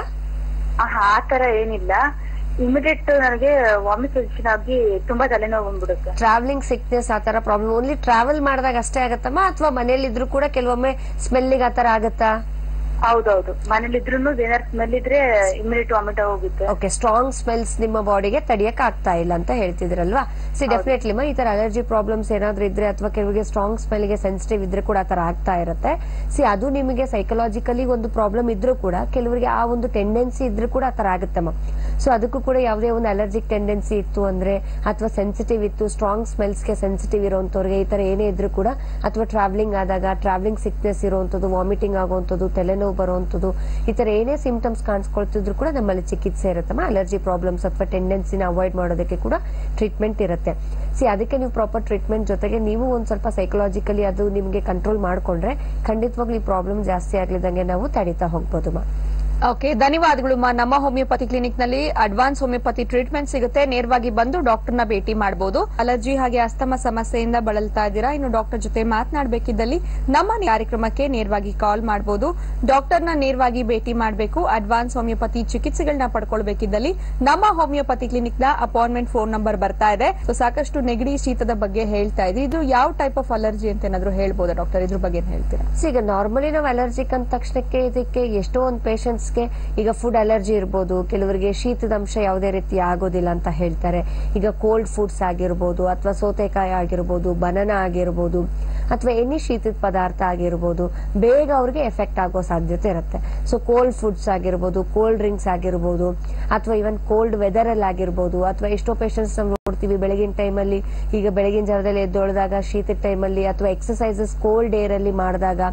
ಆ ತರ ಏನಿಲ್ಲ ಇಮಿಡಿಯೇಟ್ ನನಗೆ ವಾಮಿಟ್ ಸೆನ್ಷನ್ ಆಗಿ ತುಂಬಾ ತಲೆನೋವು ಬಂದ್ಬಿಡುತ್ತೆ ಟ್ರಾವೆಲಿಂಗ್ ಸಿಕ್ನೆಸ್ ಆ ತರ ಪ್ರಾಬ್ಲಮ್ ಓನ್ಲಿ ಟ್ರಾವೆಲ್ ಮಾಡಿದಾಗ ಅಷ್ಟೇ ಆಗತ್ತಮ್ಮ ಅಥವಾ ಮನೇಲಿ ಇದ್ರು ಕೂಡ ಕೆಲವೊಮ್ಮೆ ಸ್ಮೆಲ್ಲಿಗೆ ಆ ತರ ಆಗತ್ತಾ ಹೌದೌದು ಮನೇಲಿ ಇದ್ರು ಏನಾದ್ರು ಸ್ಮೆಲ್ ಇದ್ರೆ ಇಮಿಡಿಯೇಟ್ ವಾಮಿಟ್ ಆಗೋಗುತ್ತೆ ಓಕೆ ಸ್ಟ್ರಾಂಗ್ ಸ್ಮೆಲ್ಸ್ ನಿಮ್ಮ ಬಾಡಿಗೆ ತಡಿಯಕ್ ಆಗ್ತಾ ಇಲ್ಲ ಅಂತ ಹೇಳ್ತಿದ್ರಲ್ವಾ ಸಿ ಡೆಫಿನೆಟ್ಲಿ ಈ ತರ ಅಲರ್ಜಿ ಪ್ರಾಬ್ಲಮ್ಸ್ ಏನಾದ್ರೂ ಇದ್ರೆ ಅಥವಾ ಕೆಲವರಿಗೆ ಸ್ಟ್ರಾಂಗ್ ಸ್ಮೆಲ್ಗೆ ಸೆನ್ಸಿಟಿವ್ ಇದ್ರೆ ಕೂಡ ಆ ತರ ಆಗ್ತಾ ಇರುತ್ತೆ ಸಿ ಅದು ನಿಮಗೆ ಸೈಕಲಾಜಿಕಲಿ ಒಂದು ಪ್ರಾಬ್ಲಮ್ ಇದ್ರೂ ಕೂಡ ಕೆಲವರಿಗೆ ಆ ಒಂದು ಟೆಂಡೆನ್ಸಿ ಇದ್ರೂ ಕೂಡ ಆ ತರ ಆಗುತ್ತಮ್ಮ ಸೊ ಅದಕ್ಕೂ ಕೂಡ ಯಾವುದೇ ಒಂದು ಅಲರ್ಜಿಕ್ ಟೆಂಡೆನ್ಸಿ ಇತ್ತು ಅಂದ್ರೆ ಅಥವಾ ಸೆನ್ಸಿಟಿವ್ ಇತ್ತು ಸ್ಟ್ರಾಂಗ್ ಸ್ಮೆಲ್ಸ್ಗೆ ಸೆನ್ಸಿಟಿವ್ ಇರುವಂತವ್ರಿಗೆ ಈ ತರ ಏನೇ ಇದ್ರೂ ಕೂಡ ಅಥವಾ ಟ್ರಾವೆಲಿಂಗ್ ಆದಾಗ ಟ್ರಾವೆಲಿಂಗ್ ಸಿಕ್ನೆಸ್ ಇರುವಂತದ್ದು ವಾಮಿಟಿಂಗ್ ಆಗುವಂತದ್ದು ತಲೆನೋವು ಬರುವಂತದ್ದು ಈ ತರ ಏನೇ ಸಿಂಪ್ಟಮ್ಸ್ ಕಾಣಿಸ್ಕೊಳ್ತಿದ್ರು ಕೂಡ ನಮ್ಮಲ್ಲಿ ಚಿಕಿತ್ಸೆ ಇರುತ್ತಮ್ಮ ಅಲರ್ಜಿ ಪ್ರಾಬ್ಲಮ್ಸ್ ಅಥವಾ ಟೆಂಡೆನ್ಸಿನ ಅವಾಯ್ಡ್ ಮಾಡೋದಕ್ಕೆ ಕೂಡ ಟ್ರೀಟ್ಮೆಂಟ್ ಇರುತ್ತೆ ಸಿ ಅದಕ್ಕೆ ನೀವು ಪ್ರಾಪರ್ ಟ್ರೀಟ್ಮೆಂಟ್ ಜೊತೆಗೆ ನೀವು ಒಂದ್ ಸ್ವಲ್ಪ ಸೈಕಲಾಜಿಕಲಿ ಅದು ನಿಮಗೆ ಕಂಟ್ರೋಲ್ ಮಾಡ್ಕೊಂಡ್ರೆ ಖಂಡಿತವಾಗ್ಲೂ ಈ ಪ್ರಾಬ್ಲಮ್ ಜಾಸ್ತಿ ಆಗ್ಲಿದಂಗೆ ನಾವು ತಡೀತಾ ಹೋಗ್ಬೋದು ಮಾ ಓಕೆ ಧನ್ಯವಾದಗಳು ಮಾ ನಮ್ಮ ಹೋಮಿಯೋಪತಿ ಕ್ಲಿನಿಕ್ ನಲ್ಲಿ ಅಡ್ವಾನ್ಸ್ ಹೋಮಿಯೋಪತಿ ಟ್ರೀಟ್ಮೆಂಟ್ ಸಿಗುತ್ತೆ ನೇರವಾಗಿ ಬಂದು ಡಾಕ್ಟರ್ನ ಭೇಟಿ ಮಾಡಬಹುದು ಅಲರ್ಜಿ ಹಾಗೆ ಅಸ್ತಮ ಸಮಸ್ಯೆಯಿಂದ ಬಳಲ್ತಾ ಇದ್ದೀರಾ ಇನ್ನು ಡಾಕ್ಟರ್ ಜೊತೆ ಮಾತನಾಡಬೇಕಿದ್ದಲ್ಲಿ ನಮ್ಮ ಕಾರ್ಯಕ್ರಮಕ್ಕೆ ನೇರವಾಗಿ ಕಾಲ್ ಮಾಡಬಹುದು ಡಾಕ್ಟರ್ನ ನೇರವಾಗಿ ಭೇಟಿ ಮಾಡಬೇಕು ಅಡ್ವಾನ್ಸ್ ಹೋಮಿಯೋಪತಿ ಚಿಕಿತ್ಸೆಗಳನ್ನ ಪಡ್ಕೊಳ್ಬೇಕಿದ್ದಲ್ಲಿ ನಮ್ಮ ಹೋಮಿಯೋಪತಿ ಕ್ಲಿನಿಕ್ ನ ಅಪಾಯಿಂಟ್ಮೆಂಟ್ ಫೋನ್ ನಂಬರ್ ಬರ್ತಾ ಇದೆ ಸೊ ಸಾಕಷ್ಟು ನೆಗಡಿ ಶೀತದ ಬಗ್ಗೆ ಹೇಳ್ತಾ ಇದ್ರಿ ಇದು ಯಾವ ಟೈಪ್ ಆಫ್ ಅಲರ್ಜಿ ಅಂತ ಏನಾದ್ರು ಹೇಳ್ಬೋದಾ ಡಾಕ್ಟರ್ ಇದ್ರ ಬಗ್ಗೆ ಏನ್ ಹೇಳ್ತೀರಾ ಸೊ ಈಗ ನಾರ್ಮಲಿ ನಾವು ಅಲರ್ಜಿಕ್ ಅಂದ ತಕ್ಷಣಕ್ಕೆ ಇದಕ್ಕೆ ಎಷ್ಟೋ ಒಂದು ಪೇಷಂಟ್ಸ್ಗೆ ಈಗ ಫುಡ್ ಅಲರ್ಜಿ ಇರ್ಬೋದು ಕೆಲವರಿಗೆ ಶೀತದ ಅಂಶ ಯಾವುದೇ ರೀತಿ ಆಗೋದಿಲ್ಲ ಅಂತ ಹೇಳ್ತಾರೆ ಈಗ ಕೋಲ್ಡ್ ಫುಡ್ಸ್ ಆಗಿರ್ಬೋದು ಅಥವಾ ಸೌತೆಕಾಯಿ ಆಗಿರ್ಬೋದು ಬನಾನ ಆಗಿರ್ಬೋದು ಅಥವಾ ಎನಿ ಶೀತದ ಪದಾರ್ಥ ಆಗಿರ್ಬೋದು ಬೇಗ ಅವ್ರಿಗೆ ಎಫೆಕ್ಟ್ ಆಗೋ ಸಾಧ್ಯತೆ ಇರುತ್ತೆ ಸೊ ಕೋಲ್ಡ್ ಫುಡ್ಸ್ ಆಗಿರ್ಬೋದು ಕೋಲ್ಡ್ ಡ್ರಿಂಕ್ಸ್ ಆಗಿರ್ಬೋದು ಅಥವಾ ಇವನ್ ಕೋಲ್ಡ್ ವೆದರ್ ಅಲ್ಲಿ ಆಗಿರ್ಬೋದು ಅಥವಾ ಎಷ್ಟೋ ಪೇಷಂಟ್ಸ್ ನಾವು ನೋಡ್ತೀವಿ ಬೆಳಗಿನ ಟೈಮಲ್ಲಿ ಈಗ ಬೆಳಗಿನ ಜಾವದಲ್ಲಿ ಎದ್ದೊಳ್ದಾಗ ಶೀತದ ಟೈಮಲ್ಲಿ ಅಥವಾ ಎಕ್ಸಸೈಸಸ್ ಕೋಲ್ಡ್ ಏರ್ ಅಲ್ಲಿ ಮಾಡಿದಾಗ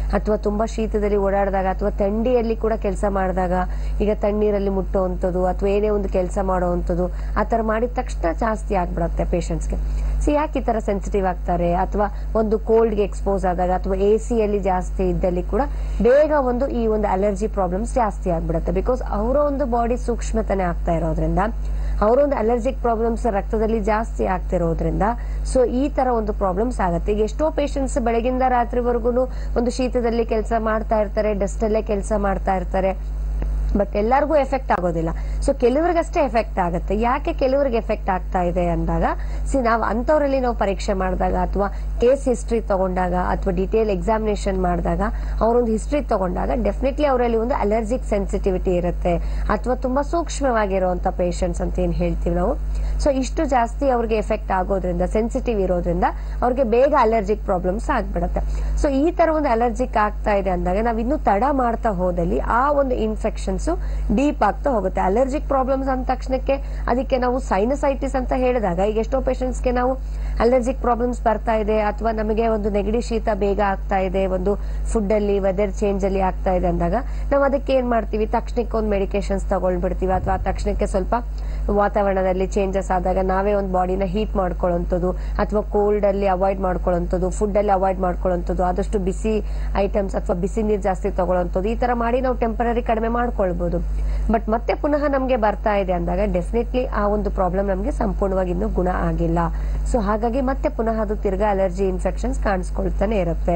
ಅಥವಾ ತುಂಬಾ ಶೀತದಲ್ಲಿ ಓಡಾಡಿದಾಗ ಅಥವಾ ಥಂಡಿಯಲ್ಲಿ ಕೂಡ ಕೆಲಸ ಮಾಡಿದಾಗ ಈಗ ತಣ್ಣೀರಲ್ಲಿ ಮುಟ್ಟುವಂಥದ್ದು ಅಥವಾ ಏನೇ ಒಂದು ಕೆಲಸ ಮಾಡುವಂಥದ್ದು ಆ ಥರ ಮಾಡಿದ ತಕ್ಷಣ ಜಾಸ್ತಿ ಆಗ್ಬಿಡತ್ತೆ ಪೇಷಂಟ್ಸ್ಗೆ ಸೊ ಯಾಕೆ ಈ ತರ ಸೆನ್ಸಿಟಿವ್ ಆಗ್ತಾರೆ ಅಥವಾ ಒಂದು ಕೋಲ್ಡ್ಗೆ ಎಕ್ಸ್ಪೋಸ್ ಆದಾಗ ಅಥವಾ ಎ ಸಿಯಲ್ಲಿ ಜಾಸ್ತಿ ಇದ್ದಲ್ಲಿ ಕೂಡ ಬೇಗ ಒಂದು ಈ ಒಂದು ಅಲರ್ಜಿ ಪ್ರಾಬ್ಲಮ್ಸ್ ಜಾಸ್ತಿ ಆಗ್ಬಿಡುತ್ತೆ ಬಿಕಾಸ್ ಅವರ ಒಂದು ಬಾಡಿ ಸೂಕ್ಷ್ಮತನೆ ಆಗ್ತಾ ಇರೋದ್ರಿಂದ ಅವರ ಒಂದು ಅಲರ್ಜಿಕ್ ಪ್ರಾಬ್ಲಮ್ಸ್ ರಕ್ತದಲ್ಲಿ ಜಾಸ್ತಿ ಆಗ್ತಿರೋದ್ರಿಂದ ಸೊ ಈ ತರ ಒಂದು ಪ್ರಾಬ್ಲಮ್ಸ್ ಆಗುತ್ತೆ ಈಗ ಎಷ್ಟೋ ಪೇಷಂಟ್ಸ್ ಬೆಳಗಿಂದ ರಾತ್ರಿವರೆಗೂ ಒಂದು ಶೀತದಲ್ಲಿ ಕೆಲಸ ಮಾಡ್ತಾ ಇರ್ತಾರೆ ಡಸ್ಟ್ ಅಲ್ಲೇ ಕೆಲಸ ಮಾಡ್ತಾ ಇರ್ತಾರೆ ಬಟ್ ಎಲ್ಲರಿಗೂ ಎಫೆಕ್ಟ್ ಆಗೋದಿಲ್ಲ ಸೊ ಕೆಲವರಿಗಷ್ಟೇ ಎಫೆಕ್ಟ್ ಆಗುತ್ತೆ ಯಾಕೆ ಕೆಲವರಿಗೆ ಎಫೆಕ್ಟ್ ಆಗ್ತಾ ಇದೆ ಅಂದಾಗ ಸಿ ನಾವು ಅಂಥವ್ರಲ್ಲಿ ನಾವು ಪರೀಕ್ಷೆ ಮಾಡಿದಾಗ ಅಥವಾ ಕೇಸ್ ಹಿಸ್ಟ್ರಿ ತಗೊಂಡಾಗ ಅಥವಾ ಡಿಟೇಲ್ ಎಕ್ಸಾಮಿನೇಷನ್ ಮಾಡಿದಾಗ ಅವರೊಂದು ಹಿಸ್ಟ್ರಿ ತಗೊಂಡಾಗ ಡೆಫಿನೆಟ್ಲಿ ಅವರಲ್ಲಿ ಒಂದು ಅಲರ್ಜಿಕ್ ಸೆನ್ಸಿಟಿವಿಟಿ ಇರುತ್ತೆ ಅಥವಾ ತುಂಬಾ ಸೂಕ್ಷ್ಮವಾಗಿರುವಂತ ಪೇಷಂಟ್ಸ್ ಅಂತ ಏನ್ ಹೇಳ್ತೀವಿ ನಾವು ಸೊ ಇಷ್ಟು ಜಾಸ್ತಿ ಅವ್ರಿಗೆ ಎಫೆಕ್ಟ್ ಆಗೋದ್ರಿಂದ ಸೆನ್ಸಿಟಿವ್ ಇರೋದ್ರಿಂದ ಅವ್ರಿಗೆ ಬೇಗ ಅಲರ್ಜಿಕ್ ಪ್ರಾಬ್ಲಮ್ಸ್ ಆಗ್ಬಿಡುತ್ತೆ ಸೊ ಈ ತರ ಒಂದು ಅಲರ್ಜಿಕ್ ಆಗ್ತಾ ಇದೆ ಅಂದಾಗ ನಾವು ಇನ್ನೂ ತಡ ಮಾಡ್ತಾ ಹೋದಲ್ಲಿ ಆ ಒಂದು ಇನ್ಫೆಕ್ಷನ್ಸ್ ಡೀಪ್ ಆಗ್ತಾ ಹೋಗುತ್ತೆ ಅಲರ್ಜಿಕ್ ಪ್ರಾಬ್ಲಮ್ಸ್ ಅಂದ ತಕ್ಷಣಕ್ಕೆ ಅದಕ್ಕೆ ನಾವು ಸೈನಸೈಟಿಸ್ ಅಂತ ಹೇಳಿದಾಗ ಈಗ ಎಷ್ಟೋ ಪೇಷಂಟ್ಸ್ಗೆ ನಾವು ಅಲರ್ಜಿಕ್ ಪ್ರಾಬ್ಲಮ್ಸ್ ಬರ್ತಾ ಇದೆ ಅಥವಾ ನಮಗೆ ಒಂದು ನೆಗಡಿ ಶೀತ ಬೇಗ ಆಗ್ತಾ ಇದೆ ಒಂದು ಫುಡ್ ಅಲ್ಲಿ ವೆದರ್ ಚೇಂಜ್ ಅಲ್ಲಿ ಆಗ್ತಾ ಇದೆ ಅಂದಾಗ ನಾವು ಅದಕ್ಕೆ ಏನ್ ಮಾಡ್ತೀವಿ ತಕ್ಷಣಕ್ಕೆ ಒಂದು ಮೆಡಿಕೇಶನ್ಸ್ ತಗೊಳ್ಬಿಡ್ತೀವಿ ಅಥವಾ ತಕ್ಷಣಕ್ಕೆ ಸ್ವಲ್ಪ ವಾತಾವರಣದಲ್ಲಿ ಚೇಂಜಸ್ ಆದಾಗ ನಾವೇ ಒಂದು ಬಾಡಿನ ಹೀಟ್ ಮಾಡ್ಕೊಳ್ಳೋಂಥದ್ದು ಅಥವಾ ಕೋಲ್ಡ್ ಅಲ್ಲಿ ಅವಾಯ್ಡ್ ಮಾಡ್ಕೊಳ್ಳೋಂಥದ್ದು ಫುಡ್ ಅಲ್ಲಿ ಅವಾಯ್ಡ್ ಮಾಡ್ಕೊಳ್ಳೋಂಥದ್ದು ಆದಷ್ಟು ಬಿಸಿ ಐಟಮ್ಸ್ ಅಥವಾ ಬಿಸಿ ನೀರು ಜಾಸ್ತಿ ತಗೊಳ್ಳೋಂಥದ್ದು ಈ ತರ ಮಾಡಿ ನಾವು ಟೆಂಪರರಿ ಕಡಿಮೆ ಮಾಡ್ಕೊಳ್ಬಹುದು ಬಟ್ ಮತ್ತೆ ಪುನಃ ನಮಗೆ ಬರ್ತಾ ಇದೆ ಅಂದಾಗ ಡೆಫಿನೆಟ್ಲಿ ಆ ಒಂದು ಪ್ರಾಬ್ಲಮ್ ನಮಗೆ ಸಂಪೂರ್ಣವಾಗಿ ಇನ್ನೂ ಗುಣ ಆಗಿಲ್ಲ ಸೊ ಹಾಗಾಗಿ ಮತ್ತೆ ಪುನಃ ಅದು ತಿರ್ಗಾ ಅಲರ್ಜಿ ಇನ್ಫೆಕ್ಷನ್ಸ್ ಕಾಣಿಸ್ಕೊಳ್ತಾನೆ ಇರುತ್ತೆ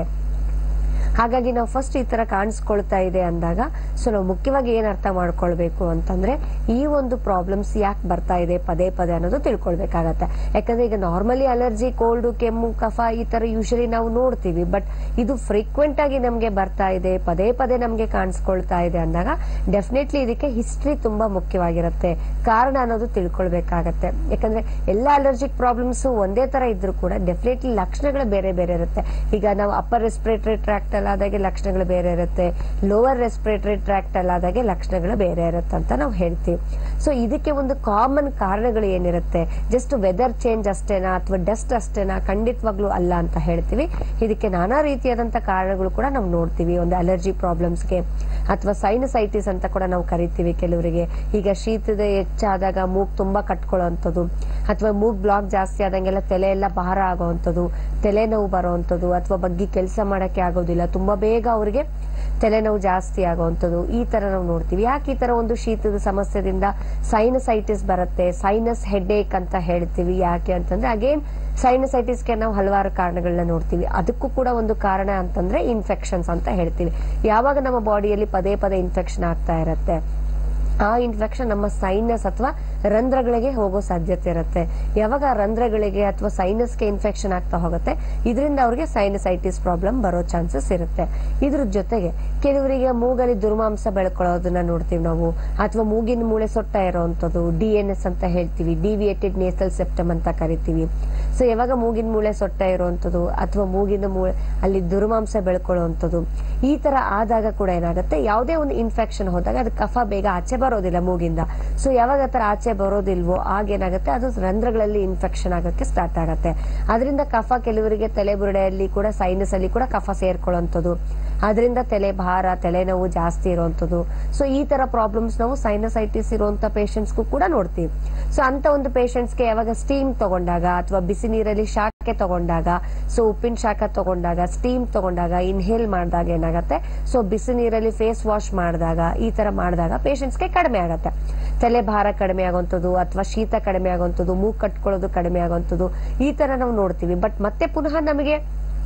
ಹಾಗಾಗಿ ನಾವು ಫಸ್ಟ್ ಈ ತರ ಕಾಣಿಸ್ಕೊಳ್ತಾ ಇದೆ ಅಂದಾಗ ಸೊ ನಾವು ಮುಖ್ಯವಾಗಿ ಏನ್ ಅರ್ಥ ಮಾಡ್ಕೊಳ್ಬೇಕು ಅಂತಂದ್ರೆ ಈ ಒಂದು ಪ್ರಾಬ್ಲಮ್ಸ್ ಯಾಕೆ ಬರ್ತಾ ಇದೆ ಪದೇ ಪದೇ ಅನ್ನೋದು ತಿಳ್ಕೊಳ್ಬೇಕಾಗತ್ತೆ ಯಾಕಂದ್ರೆ ಈಗ ನಾರ್ಮಲಿ ಅಲರ್ಜಿ ಕೋಲ್ಡ್ ಕೆಮ್ಮು ಕಫ ಈ ತರ ಯೂಶಲಿ ನಾವು ನೋಡ್ತೀವಿ ಬಟ್ ಇದು ಫ್ರೀಕ್ವೆಂಟ್ ಆಗಿ ನಮ್ಗೆ ಬರ್ತಾ ಇದೆ ಪದೇ ಪದೇ ನಮ್ಗೆ ಕಾಣಿಸ್ಕೊಳ್ತಾ ಇದೆ ಅಂದಾಗ ಡೆಫಿನೆಟ್ಲಿ ಇದಕ್ಕೆ ಹಿಸ್ಟ್ರಿ ತುಂಬಾ ಮುಖ್ಯವಾಗಿರುತ್ತೆ ಕಾರಣ ಅನ್ನೋದು ತಿಳ್ಕೊಳ್ಬೇಕಾಗತ್ತೆ ಯಾಕಂದ್ರೆ ಎಲ್ಲ ಅಲರ್ಜಿಕ್ ಪ್ರಾಬ್ಲಮ್ಸ್ ಒಂದೇ ತರ ಇದ್ರೂ ಕೂಡ ಡೆಫಿನೆಟ್ಲಿ ಲಕ್ಷಣಗಳು ಬೇರೆ ಬೇರೆ ಇರುತ್ತೆ ಈಗ ನಾವು ಅಪ್ಪರ್ ರೆಸ್ಪಿರೇಟರಿ ಟ್ರ್ಯಾಕ್ಟ್ ಅಲ್ಲಾದಾಗೆ ಲಕ್ಷಣಗಳು ಬೇರೆ ಇರುತ್ತೆ ಲೋವರ್ ರೆಸ್ಪಿರೇಟರಿ ಟ್ರ್ಯಾಕ್ಟ್ ಅಲ್ಲಾದಾಗೆ ಲಕ್ಷಣಗಳು ಬೇರೆ ಇರುತ್ತೆ ಅಂತ ನಾವು ಹೇಳ್ತೀವಿ ಸೊ ಇದಕ್ಕೆ ಒಂದು ಕಾಮನ್ ಕಾರಣಗಳು ಏನಿರುತ್ತೆ ಜಸ್ಟ್ ವೆದರ್ ಚೇಂಜ್ ಅಷ್ಟೇನಾ ಅಥವಾ ಡಸ್ಟ್ ಅಷ್ಟೇನಾ ಖಂಡಿತವಾಗ್ಲೂ ಅಲ್ಲ ಅಂತ ಹೇಳ್ತೀವಿ ಇದಕ್ಕೆ ನಾನಾ ರೀತಿಯಾದಂತ ಕಾರಣಗಳು ಕೂಡ ನಾವು ನೋಡ್ತೀವಿ ಒಂದು ಅಲರ್ಜಿ ಪ್ರಾಬ್ಲಮ್ಸ್ಗೆ ಅಥವಾ ಸೈನಸೈಟಿಸ್ ಅಂತ ಕೂಡ ನಾವು ಕರಿತೀವಿ ಕೆಲವರಿಗೆ ಈಗ ಶೀತದ ಹೆಚ್ಚಾದಾಗ ಮೂಗ್ ತುಂಬಾ ಕಟ್ಕೊಳ್ಳೋಂಥದ್ದು ಅಥವಾ ಮೂಗ್ ಬ್ಲಾಕ್ ಜಾಸ್ತಿ ಆದಂಗೆಲ್ಲ ತಲೆ ಎಲ್ಲ ಭಾರ ಆಗೋವಂಥದ್ದು ತಲೆನೋವು ಬರೋವಂಥದ್ದು ಅಥವಾ ಬಗ್ಗಿ ಕೆಲಸ ಮಾಡಕ್ಕೆ ಆಗೋದಿಲ್ಲ ತುಂಬಾ ಬೇಗ ಅವರಿಗೆ ತಲೆನೋವು ಜಾಸ್ತಿ ಆಗುವಂಥದ್ದು ಈ ತರ ನಾವು ನೋಡ್ತೀವಿ ಯಾಕೆ ಈ ತರ ಒಂದು ಶೀತದ ಸಮಸ್ಯೆದಿಂದ ಸೈನಸೈಟಿಸ್ ಬರುತ್ತೆ ಸೈನಸ್ ಹೆಡ್ಏಕ್ ಅಂತ ಹೇಳ್ತೀವಿ ಯಾಕೆ ಅಂತಂದ್ರೆ ಅಗೇನ್ ಸೈನಸೈಟಿಸ್ಗೆ ನಾವು ಹಲವಾರು ಕಾರಣಗಳನ್ನ ನೋಡ್ತೀವಿ ಅದಕ್ಕೂ ಕೂಡ ಒಂದು ಕಾರಣ ಅಂತಂದ್ರೆ ಇನ್ಫೆಕ್ಷನ್ಸ್ ಅಂತ ಹೇಳ್ತೀವಿ ಯಾವಾಗ ನಮ್ಮ ಬಾಡಿಯಲ್ಲಿ ಪದೇ ಪದೇ ಇನ್ಫೆಕ್ಷನ್ ಆಗ್ತಾ ಇರತ್ತೆ ಆ ಇನ್ಫೆಕ್ಷನ್ ನಮ್ಮ ಸೈನಸ್ ಅಥವಾ ರಂಧ್ರಗಳಿಗೆ ಹೋಗೋ ಸಾಧ್ಯತೆ ಇರುತ್ತೆ ಯಾವಾಗ ಆ ರಂಧ್ರಗಳಿಗೆ ಅಥವಾ ಸೈನಸ್ಗೆ ಇನ್ಫೆಕ್ಷನ್ ಆಗ್ತಾ ಹೋಗುತ್ತೆ ಇದರಿಂದ ಅವ್ರಿಗೆ ಸೈನಸೈಟಿಸ್ ಪ್ರಾಬ್ಲಮ್ ಬರೋ ಚಾನ್ಸಸ್ ಇರುತ್ತೆ ಇದ್ರ ಜೊತೆಗೆ ಕೆಲವರಿಗೆ ಮೂಗಲ್ಲಿ ದುರ್ಮಾಂಸ ಬೆಳ್ಕೊಳ್ಳೋದನ್ನ ನೋಡ್ತೀವಿ ನಾವು ಅಥವಾ ಮೂಗಿನ ಮೂಳೆ ಸೊಟ್ಟ ಇರೋವಂಥದ್ದು ಡಿ ಎನ್ ಎಸ್ ಅಂತ ಹೇಳ್ತೀವಿ ಡಿವಿಯೇಟೆಡ್ ನೇಸಲ್ ಸೆಪ್ಟಮ್ ಅಂತ ಕರಿತೀವಿ ಸೊ ಯಾವಾಗ ಮೂಗಿನ ಮೂಳೆ ಸೊಟ್ಟ ಇರುವಂತದ್ದು ಅಥವಾ ಮೂಗಿನ ಮೂಳೆ ಅಲ್ಲಿ ದುರ್ಮಾಂಸ ಬೆಳ್ಕೊಳ್ಳುವಂಥದ್ದು ಈ ತರ ಆದಾಗ ಕೂಡ ಏನಾಗುತ್ತೆ ಯಾವುದೇ ಒಂದು ಇನ್ಫೆಕ್ಷನ್ ಹೋದಾಗ ಅದು ಕಫ ಬೇಗ ಆಚೆ ಬರೋದಿಲ್ಲ ಮೂಗಿಂದ ಸೊ ಯಾವಾಗ ಆ ತರ ಆಚೆ ಬರೋದಿಲ್ವೋ ಆಗೇನಾಗುತ್ತೆ ಅದು ರಂಧ್ರಗಳಲ್ಲಿ ಇನ್ಫೆಕ್ಷನ್ ಆಗಕ್ಕೆ ಸ್ಟಾರ್ಟ್ ಆಗುತ್ತೆ ಅದರಿಂದ ಕಫ ಕೆಲವರಿಗೆ ತಲೆಬುರುಡೆಯಲ್ಲಿ ಕೂಡ ಸೈನಸ್ ಅಲ್ಲಿ ಕೂಡ ಕಫ ಸೇರ್ಕೊಳ್ಳುವಂಥದ್ದು ಅದರಿಂದ ತಲೆ ಭಾರ ತಲೆನೋವು ಜಾಸ್ತಿ ಇರುವಂತದ್ದು ಸೊ ಈ ತರ ಪ್ರಾಬ್ಲಮ್ಸ್ ನಾವು ಸೈನಸೈಟಿಸ್ ಇರುವಂತ ಪೇಷಂಟ್ಸ್ಗೂ ಕೂಡ ನೋಡ್ತೀವಿ ಸೊ ಅಂತ ಒಂದು ಪೇಷಂಟ್ಸ್ಗೆ ಯಾವಾಗ ಸ್ಟೀಮ್ ತಗೊಂಡಾಗ ಅಥವಾ ಬಿಸಿ ನೀರಲ್ಲಿ ಶಾಖೆ ತಗೊಂಡಾಗ ಸೊ ಉಪ್ಪಿನ ಶಾಖ ತಗೊಂಡಾಗ ಸ್ಟೀಮ್ ತಗೊಂಡಾಗ ಇನ್ಹೇಲ್ ಮಾಡಿದಾಗ ಏನಾಗುತ್ತೆ ಸೊ ಬಿಸಿ ನೀರಲ್ಲಿ ಫೇಸ್ ವಾಶ್ ಮಾಡಿದಾಗ ಈ ತರ ಮಾಡಿದಾಗ ಪೇಷಂಟ್ಸ್ಗೆ ಕಡಿಮೆ ಆಗುತ್ತೆ ತಲೆ ಭಾರ ಕಡಿಮೆ ಆಗುವಂಥದ್ದು ಅಥವಾ ಶೀತ ಕಡಿಮೆ ಆಗುವಂಥದ್ದು ಮೂಗ್ ಕಟ್ಕೊಳ್ಳೋದು ಕಡಿಮೆ ಆಗುವಂಥದ್ದು ಈ ತರ ನಾವು ನೋಡ್ತೀವಿ ಬಟ್ ಮತ್ತೆ ಪುನಃ ನಮಗೆ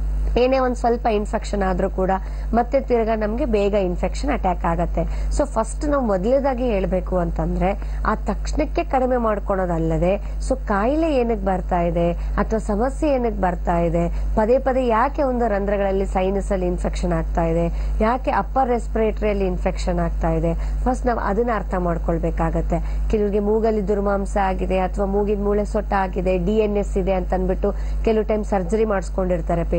ಏನೇ ಒಂದ್ ಸ್ವಲ್ಪ ಇನ್ಫೆಕ್ಷನ್ ಆದ್ರೂ ಕೂಡ ಮತ್ತೆ ತಿರ್ಗಾ ನಮ್ಗೆ ಬೇಗ ಇನ್ಫೆಕ್ಷನ್ ಅಟ್ಯಾಕ್ ಆಗತ್ತೆ ಸೊ ಫಸ್ಟ್ ನಾವು ಮೊದಲೇದಾಗಿ ಹೇಳ್ಬೇಕು ಅಂತಂದ್ರೆ ಆ ತಕ್ಷಣಕ್ಕೆ ಕಡಿಮೆ ಮಾಡ್ಕೊಳೋದಲ್ಲದೆ ಸೊ ಕಾಯಿಲೆ ಏನಕ್ಕೆ ಬರ್ತಾ ಇದೆ ಅಥವಾ ಸಮಸ್ಯೆ ಏನಕ್ಕೆ ಬರ್ತಾ ಇದೆ ಪದೇ ಪದೇ ಯಾಕೆ ಒಂದು ರಂಧ್ರಗಳಲ್ಲಿ ಸೈನಸ್ ಅಲ್ಲಿ ಇನ್ಫೆಕ್ಷನ್ ಆಗ್ತಾ ಇದೆ ಯಾಕೆ ಅಪ್ಪರ್ ರೆಸ್ಪಿರೇಟರಿಯಲ್ಲಿ ಇನ್ಫೆಕ್ಷನ್ ಆಗ್ತಾ ಇದೆ ಫಸ್ಟ್ ನಾವು ಅದನ್ನ ಅರ್ಥ ಮಾಡ್ಕೊಳ್ಬೇಕಾಗತ್ತೆ ಕೆಲವರಿಗೆ ಮೂಗಲ್ಲಿ ದುರ್ಮಾಂಸ ಆಗಿದೆ ಅಥವಾ ಮೂಗಿನ ಮೂಳೆ ಸೊಟ್ಟ ಆಗಿದೆ ಡಿ ಎನ್ ಎಸ್ ಇದೆ ಅಂತ ಅಂದ್ಬಿಟ್ಟು ಕೆಲವು ಟೈಮ್ ಸರ್ಜರಿ ಮಾಡಿಸ್ಕೊಂಡಿರ್ತಾರೆ ಪೇಷಂಟ್ಸು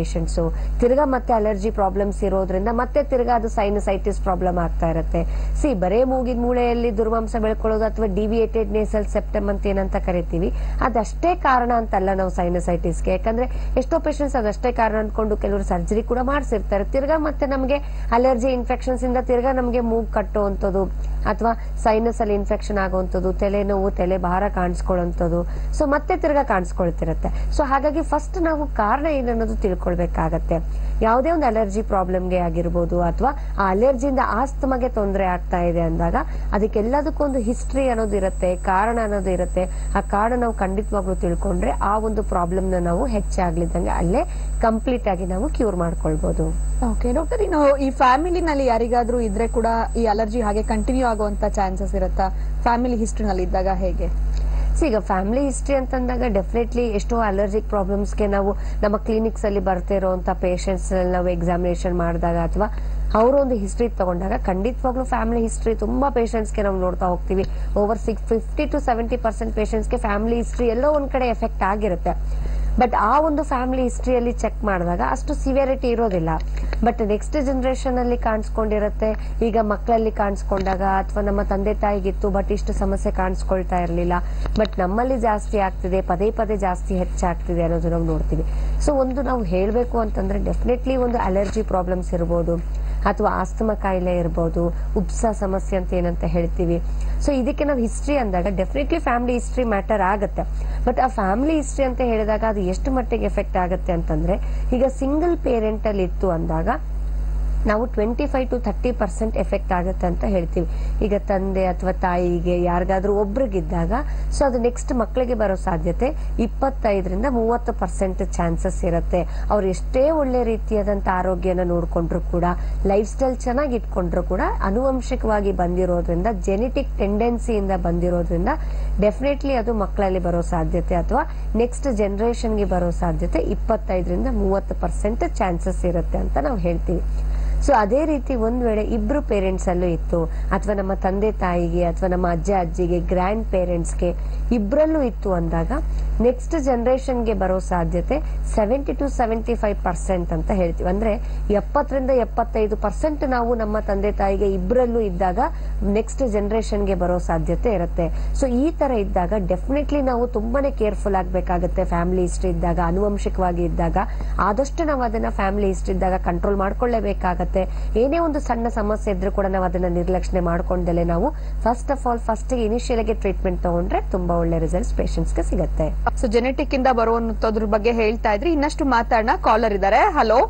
ತಿರ್ಗಾ ಮತ್ತೆ ಅಲರ್ಜಿ ಪ್ರಾಬ್ಲಮ್ಸ್ ಇರೋದ್ರಿಂದ ಮತ್ತೆ ತಿರ್ಗಾ ಅದು ಸೈನಸೈಟಿಸ್ ಪ್ರಾಬ್ಲಮ್ ಆಗ್ತಾ ಇರುತ್ತೆ ಸಿ ಬರೇ ಮೂಗಿನ ಮೂಳೆಯಲ್ಲಿ ದುರ್ವಾಂಶ ಬೆಳ್ಕೊಳ್ಳೋದು ಅಥವಾ ಡಿವಿಯೇಟೆಡ್ ನೇಸಲ್ ಸೆಪ್ಟಮ್ ಅಂತ ಏನಂತ ಕರಿತೀವಿ ಅದಷ್ಟೇ ಕಾರಣ ಅಂತಲ್ಲ ನಾವು ಸೈನಸೈಟಿಸ್ಗೆ ಯಾಕಂದ್ರೆ ಎಷ್ಟೋ ಪೇಷಂಟ್ಸ್ ಅದಷ್ಟೇ ಕಾರಣ ಅನ್ಕೊಂಡು ಕೆಲವರು ಸರ್ಜರಿ ಕೂಡ ಮಾಡಿಸಿರ್ತಾರೆ ತಿರ್ಗಾ ಮತ್ತೆ ನಮಗೆ ಅಲರ್ಜಿ ಇನ್ಫೆಕ್ಷನ್ಸ್ ಇಂದ ತಿರ್ಗಾ ನಮಗೆ ಮೂಗ್ ಕಟ್ಟುವಂಥದ್ದು ಅಥವಾ ಸೈನಸ್ ಅಲ್ಲಿ ಇನ್ಫೆಕ್ಷನ್ ಆಗುವಂಥದ್ದು ತಲೆನೋವು ತಲೆ ಭಾರ ಕಾಣಿಸ್ಕೊಳ್ಳುವಂಥದ್ದು ಸೊ ಮತ್ತೆ ತಿರ್ಗಾ ಕಾಣಿಸ್ಕೊಳ್ತಿರತ್ತೆ ಸೊ ಹಾಗಾಗಿ ಫಸ್ಟ್ ನಾವು ಕಾರಣ ಏನನ್ನೋದು ತಿಳ್ಕೊಳ್ಬೇಕಾಗತ್ತೆ ಯಾವುದೇ ಒಂದು ಅಲರ್ಜಿ ಪ್ರಾಬ್ಲಮ್ಗೆ ಆಗಿರ್ಬೋದು ಅಥವಾ ಆ ಅಲರ್ಜಿಯಿಂದ ಆಸ್ತಮಗೆ ತೊಂದರೆ ಆಗ್ತಾ ಇದೆ ಅಂದಾಗ ಅದಕ್ಕೆಲ್ಲದಕ್ಕೂ ಒಂದು ಹಿಸ್ಟ್ರಿ ಅನ್ನೋದು ಇರುತ್ತೆ ಕಾರಣ ಅನ್ನೋದು ಇರುತ್ತೆ ಆ ಕಾರಣ ನಾವು ಖಂಡಿತವಾಗ್ಲೂ ತಿಳ್ಕೊಂಡ್ರೆ ಆ ಒಂದು ಪ್ರಾಬ್ಲಮ್ ನ ನಾವು ಹೆಚ್ಚಾಗ್ಲಿದ್ದಂಗೆ ಅಲ್ಲೇ ಕಂಪ್ಲೀಟ್ ಆಗಿ ನಾವು ಕ್ಯೂರ್ ಮಾಡ್ಕೊಳ್ಬಹುದು ಓಕೆ ಡಾಕ್ಟರ್ ಇನ್ನು ಈ ಫ್ಯಾಮಿಲಿನಲ್ಲಿ ಯಾರಿಗಾದ್ರೂ ಇದ್ರೆ ಕೂಡ ಈ ಅಲರ್ಜಿ ಹಾಗೆ ಕಂಟಿನ್ಯೂ ಆಗುವಂತ ಚಾನ್ಸಸ್ ಇರುತ್ತಾ ಫ್ಯಾಮಿಲಿ ಹಿಸ್ಟ್ರಿನಲ್ಲಿ ಇದ್ದಾಗ ಹೇಗೆ ಸೊ ಈಗ ಫ್ಯಾಮಿಲಿ ಹಿಸ್ಟ್ರಿ ಅಂತಂದಾಗ ಡೆಫಿನೆಟ್ಲಿ ಎಷ್ಟೋ ಅಲರ್ಜಿಕ್ ಪ್ರಾಬ್ಲಮ್ಸ್ಗೆ ನಾವು ನಮ್ಮ ಕ್ಲಿನಿಕ್ಸ್ ಅಲ್ಲಿ ಬರ್ತಾ ಇರುವಂತ ಪೇಷಂಟ್ಸ್ ನಾವು ಎಕ್ಸಾಮಿನೇಷನ್ ಮಾಡಿದಾಗ ಅಥವಾ ಅವರ ಒಂದು ಹಿಸ್ಟ್ರಿ ತಗೊಂಡಾಗ ಖಂಡಿತವಾಗ್ಲೂ ಫ್ಯಾಮಿಲಿ ಹಿಸ್ಟ್ರಿ ತುಂಬಾ ಪೇಷಂಟ್ಸ್ಗೆ ನಾವು ನೋಡ್ತಾ ಹೋಗ್ತೀವಿ over six fifty to seventy percent ಪೇಷಂಟ್ಸ್ಗೆ ಫ್ಯಾಮಿಲಿ ಹಿಸ್ಟ್ರಿ ಎಲ್ಲೋ ಒಂದ್ ಕಡೆ ಎಫೆಕ್ಟ್ ಆಗಿರುತ್ತೆ ಬಟ್ ಆ ಒಂದು ಫ್ಯಾಮಿಲಿ ಹಿಸ್ಟ್ರಿಯಲ್ಲಿ ಚೆಕ್ ಮಾಡಿದಾಗ ಅಷ್ಟು ಸಿವಿಯರಿಟಿ ಇರೋದಿಲ್ಲ ಬಟ್ ನೆಕ್ಸ್ಟ್ ಜನರೇಷನ್ ಅಲ್ಲಿ ಕಾಣಿಸ್ಕೊಂಡಿರುತ್ತೆ ಈಗ ಮಕ್ಕಳಲ್ಲಿ ಕಾಣಿಸ್ಕೊಂಡಾಗ ಅಥವಾ ನಮ್ಮ ತಂದೆ ತಾಯಿಗಿತ್ತು ಬಟ್ ಇಷ್ಟು ಸಮಸ್ಯೆ ಕಾಣಿಸ್ಕೊಳ್ತಾ ಇರಲಿಲ್ಲ ಬಟ್ ನಮ್ಮಲ್ಲಿ ಜಾಸ್ತಿ ಆಗ್ತಿದೆ ಪದೇ ಪದೇ ಜಾಸ್ತಿ ಹೆಚ್ಚಾಗ್ತಿದೆ ಅನ್ನೋದು ನಾವು ನೋಡ್ತೀವಿ ಸೊ ಒಂದು ನಾವು ಹೇಳಬೇಕು ಅಂತಂದ್ರೆ ಡೆಫಿನೆಟ್ಲಿ ಒಂದು ಅಲರ್ಜಿ ಪ್ರಾಬ್ಲಮ್ಸ್ ಇರ್ಬೋದು ಅಥವಾ ಆಸ್ತಮ ಕಾಯಿಲೆ ಇರ್ಬೋದು ಉಪ್ಸ ಸಮಸ್ಯೆ ಅಂತ ಏನಂತ ಹೇಳ್ತೀವಿ ಸೊ ಇದಕ್ಕೆ ನಾವು ಹಿಸ್ಟ್ರಿ ಅಂದಾಗ ಡೆಫಿನೆಟ್ಲಿ ಫ್ಯಾಮಿಲಿ ಹಿಸ್ಟ್ರಿ ಮ್ಯಾಟರ್ ಆಗುತ್ತೆ ಬಟ್ ಆ ಫ್ಯಾಮಿಲಿ ಹಿಸ್ಟ್ರಿ ಅಂತ ಹೇಳಿದಾಗ ಅದು ಎಷ್ಟು ಮಟ್ಟಿಗೆ ಎಫೆಕ್ಟ್ ಆಗುತ್ತೆ ಅಂತಂದ್ರೆ ಈಗ ಸಿಂಗಲ್ ಪೇರೆಂಟ್ ಅಲ್ಲಿ ಇತ್ತು ಅಂದಾಗ ನಾವು twenty five to thirty percent effect ಆಗುತ್ತೆ ಅಂತ ಹೇಳ್ತೀವಿ ಈಗ ತಂದೆ ಅಥವಾ ತಾಯಿಗೆ ಯಾರಿಗಾದ್ರೂ ಒಬ್ರಿಗಿದ್ದಾಗ ಸೊ ಅದು ನೆಕ್ಸ್ಟ್ ಮಕ್ಕಳಿಗೆ ಬರೋ ಸಾಧ್ಯತೆ ಇಪ್ಪತ್ತೈದರಿಂದ ಮೂವತ್ತು ಪರ್ಸೆಂಟ್ ಚಾನ್ಸಸ್ ಇರುತ್ತೆ ಅವ್ರು ಎಷ್ಟೇ ಒಳ್ಳೆ ರೀತಿಯಾದಂತ ಆರೋಗ್ಯನ ನೋಡ್ಕೊಂಡ್ರು ಕೂಡ ಲೈಫ್ ಸ್ಟೈಲ್ ಚೆನ್ನಾಗಿ ಇಟ್ಕೊಂಡ್ರು ಕೂಡ ಅನುವಂಶಿಕವಾಗಿ ಬಂದಿರೋದ್ರಿಂದ ಜೆನೆಟಿಕ್ ಟೆಂಡೆನ್ಸಿಯಿಂದ ಬಂದಿರೋದ್ರಿಂದ ಡೆಫಿನೆಟ್ಲಿ ಅದು ಮಕ್ಕಳಲ್ಲಿ ಬರೋ ಸಾಧ್ಯತೆ ಅಥವಾ ನೆಕ್ಸ್ಟ್ ಜನರೇಷನ್ಗೆ ಬರೋ ಸಾಧ್ಯತೆ ಇಪ್ಪತ್ತೈದರಿಂದ ಮೂವತ್ತು ಪರ್ಸೆಂಟ್ ಚಾನ್ಸಸ್ ಇರುತ್ತೆ ಅಂತ ನಾವು ಹೇಳ್ತೀವಿ ಸೊ ಅದೇ ರೀತಿ ಒಂದ್ ವೇಳೆ ಇಬ್ರು ಪೇರೆಂಟ್ಸ್ ಅಲ್ಲೂ ಇತ್ತು ಅಥವಾ ನಮ್ಮ ತಂದೆ ತಾಯಿಗೆ ಅಥವಾ ನಮ್ಮ ಅಜ್ಜ ಅಜ್ಜಿಗೆ ಗ್ರ್ಯಾಂಡ್ ಪೇರೆಂಟ್ಸ್ಗೆ ಇಬ್ರಲ್ಲೂ ಇತ್ತು ಅಂದಾಗ ನೆಕ್ಸ್ಟ್ ಜನರೇಷನ್ಗೆ ಬರೋ ಸಾಧ್ಯತೆ seventy to seventy five percent ಅಂತ ಹೇಳ್ತೀವಿ ಅಂದ್ರೆ ಎಪ್ಪತ್ತರಿಂದ ಎಪ್ಪತ್ತೈದು ಪರ್ಸೆಂಟ್ ನಾವು ನಮ್ಮ ತಂದೆ ತಾಯಿಗೆ ಇಬ್ರಲ್ಲೂ ಇದ್ದಾಗ ನೆಕ್ಸ್ಟ್ ಜನರೇಷನ್ಗೆ ಬರೋ ಸಾಧ್ಯತೆ ಇರುತ್ತೆ ಸೊ ಈ ತರ ಇದ್ದಾಗ ಡೆಫಿನೆಟ್ಲಿ ನಾವು ತುಂಬಾನೇ ಕೇರ್ಫುಲ್ ಆಗ್ಬೇಕಾಗತ್ತೆ ಫ್ಯಾಮಿಲಿ ಹಿಸ್ಟ್ರಿ ಇದ್ದಾಗ ಆನುವಂಶಿಕವಾಗಿ ಇದ್ದಾಗ ಆದಷ್ಟು ನಾವು ಅದನ್ನ ಫ್ಯಾಮಿಲಿ ಹಿಸ್ಟ್ರಿ ಇದ್ದಾಗ ಕಂಟ್ರೋಲ್ ಮಾಡ್ಕೊಳ್ಳೇಬೇಕಾಗತ್ತೆ ಏನೇ ಒಂದು ಸಣ್ಣ ಸಮಸ್ಯೆ ಇದ್ರೂ ಕೂಡ ನಾವು ಅದನ್ನ ನಿರ್ಲಕ್ಷಣೆ ಮಾಡ್ಕೊಂಡಲೆ ನಾವು first of all first initial ಆಗಿ ಟ್ರೀಟ್ಮೆಂಟ್ ತಗೊಂಡ್ರೆ ತುಂಬಾ ಒಳ್ಳೆ ರಿಸಲ್ಟ್ಸ್ ಪೇಷಂಟ್ಸ್ಗೆ ಸಿಗುತ್ತೆ ಸೊ ಜೆನೆಟಿಕ್ ಇಂದ ಬರುವಂತದ್ರ ಬಗ್ಗೆ ಹೇಳ್ತಾ ಇದ್ರಿ ಇನ್ನಷ್ಟು ಮಾತಾಡೋಣ ಕಾಲರ್ ಇದ್ದಾರೆ ಹಲೋ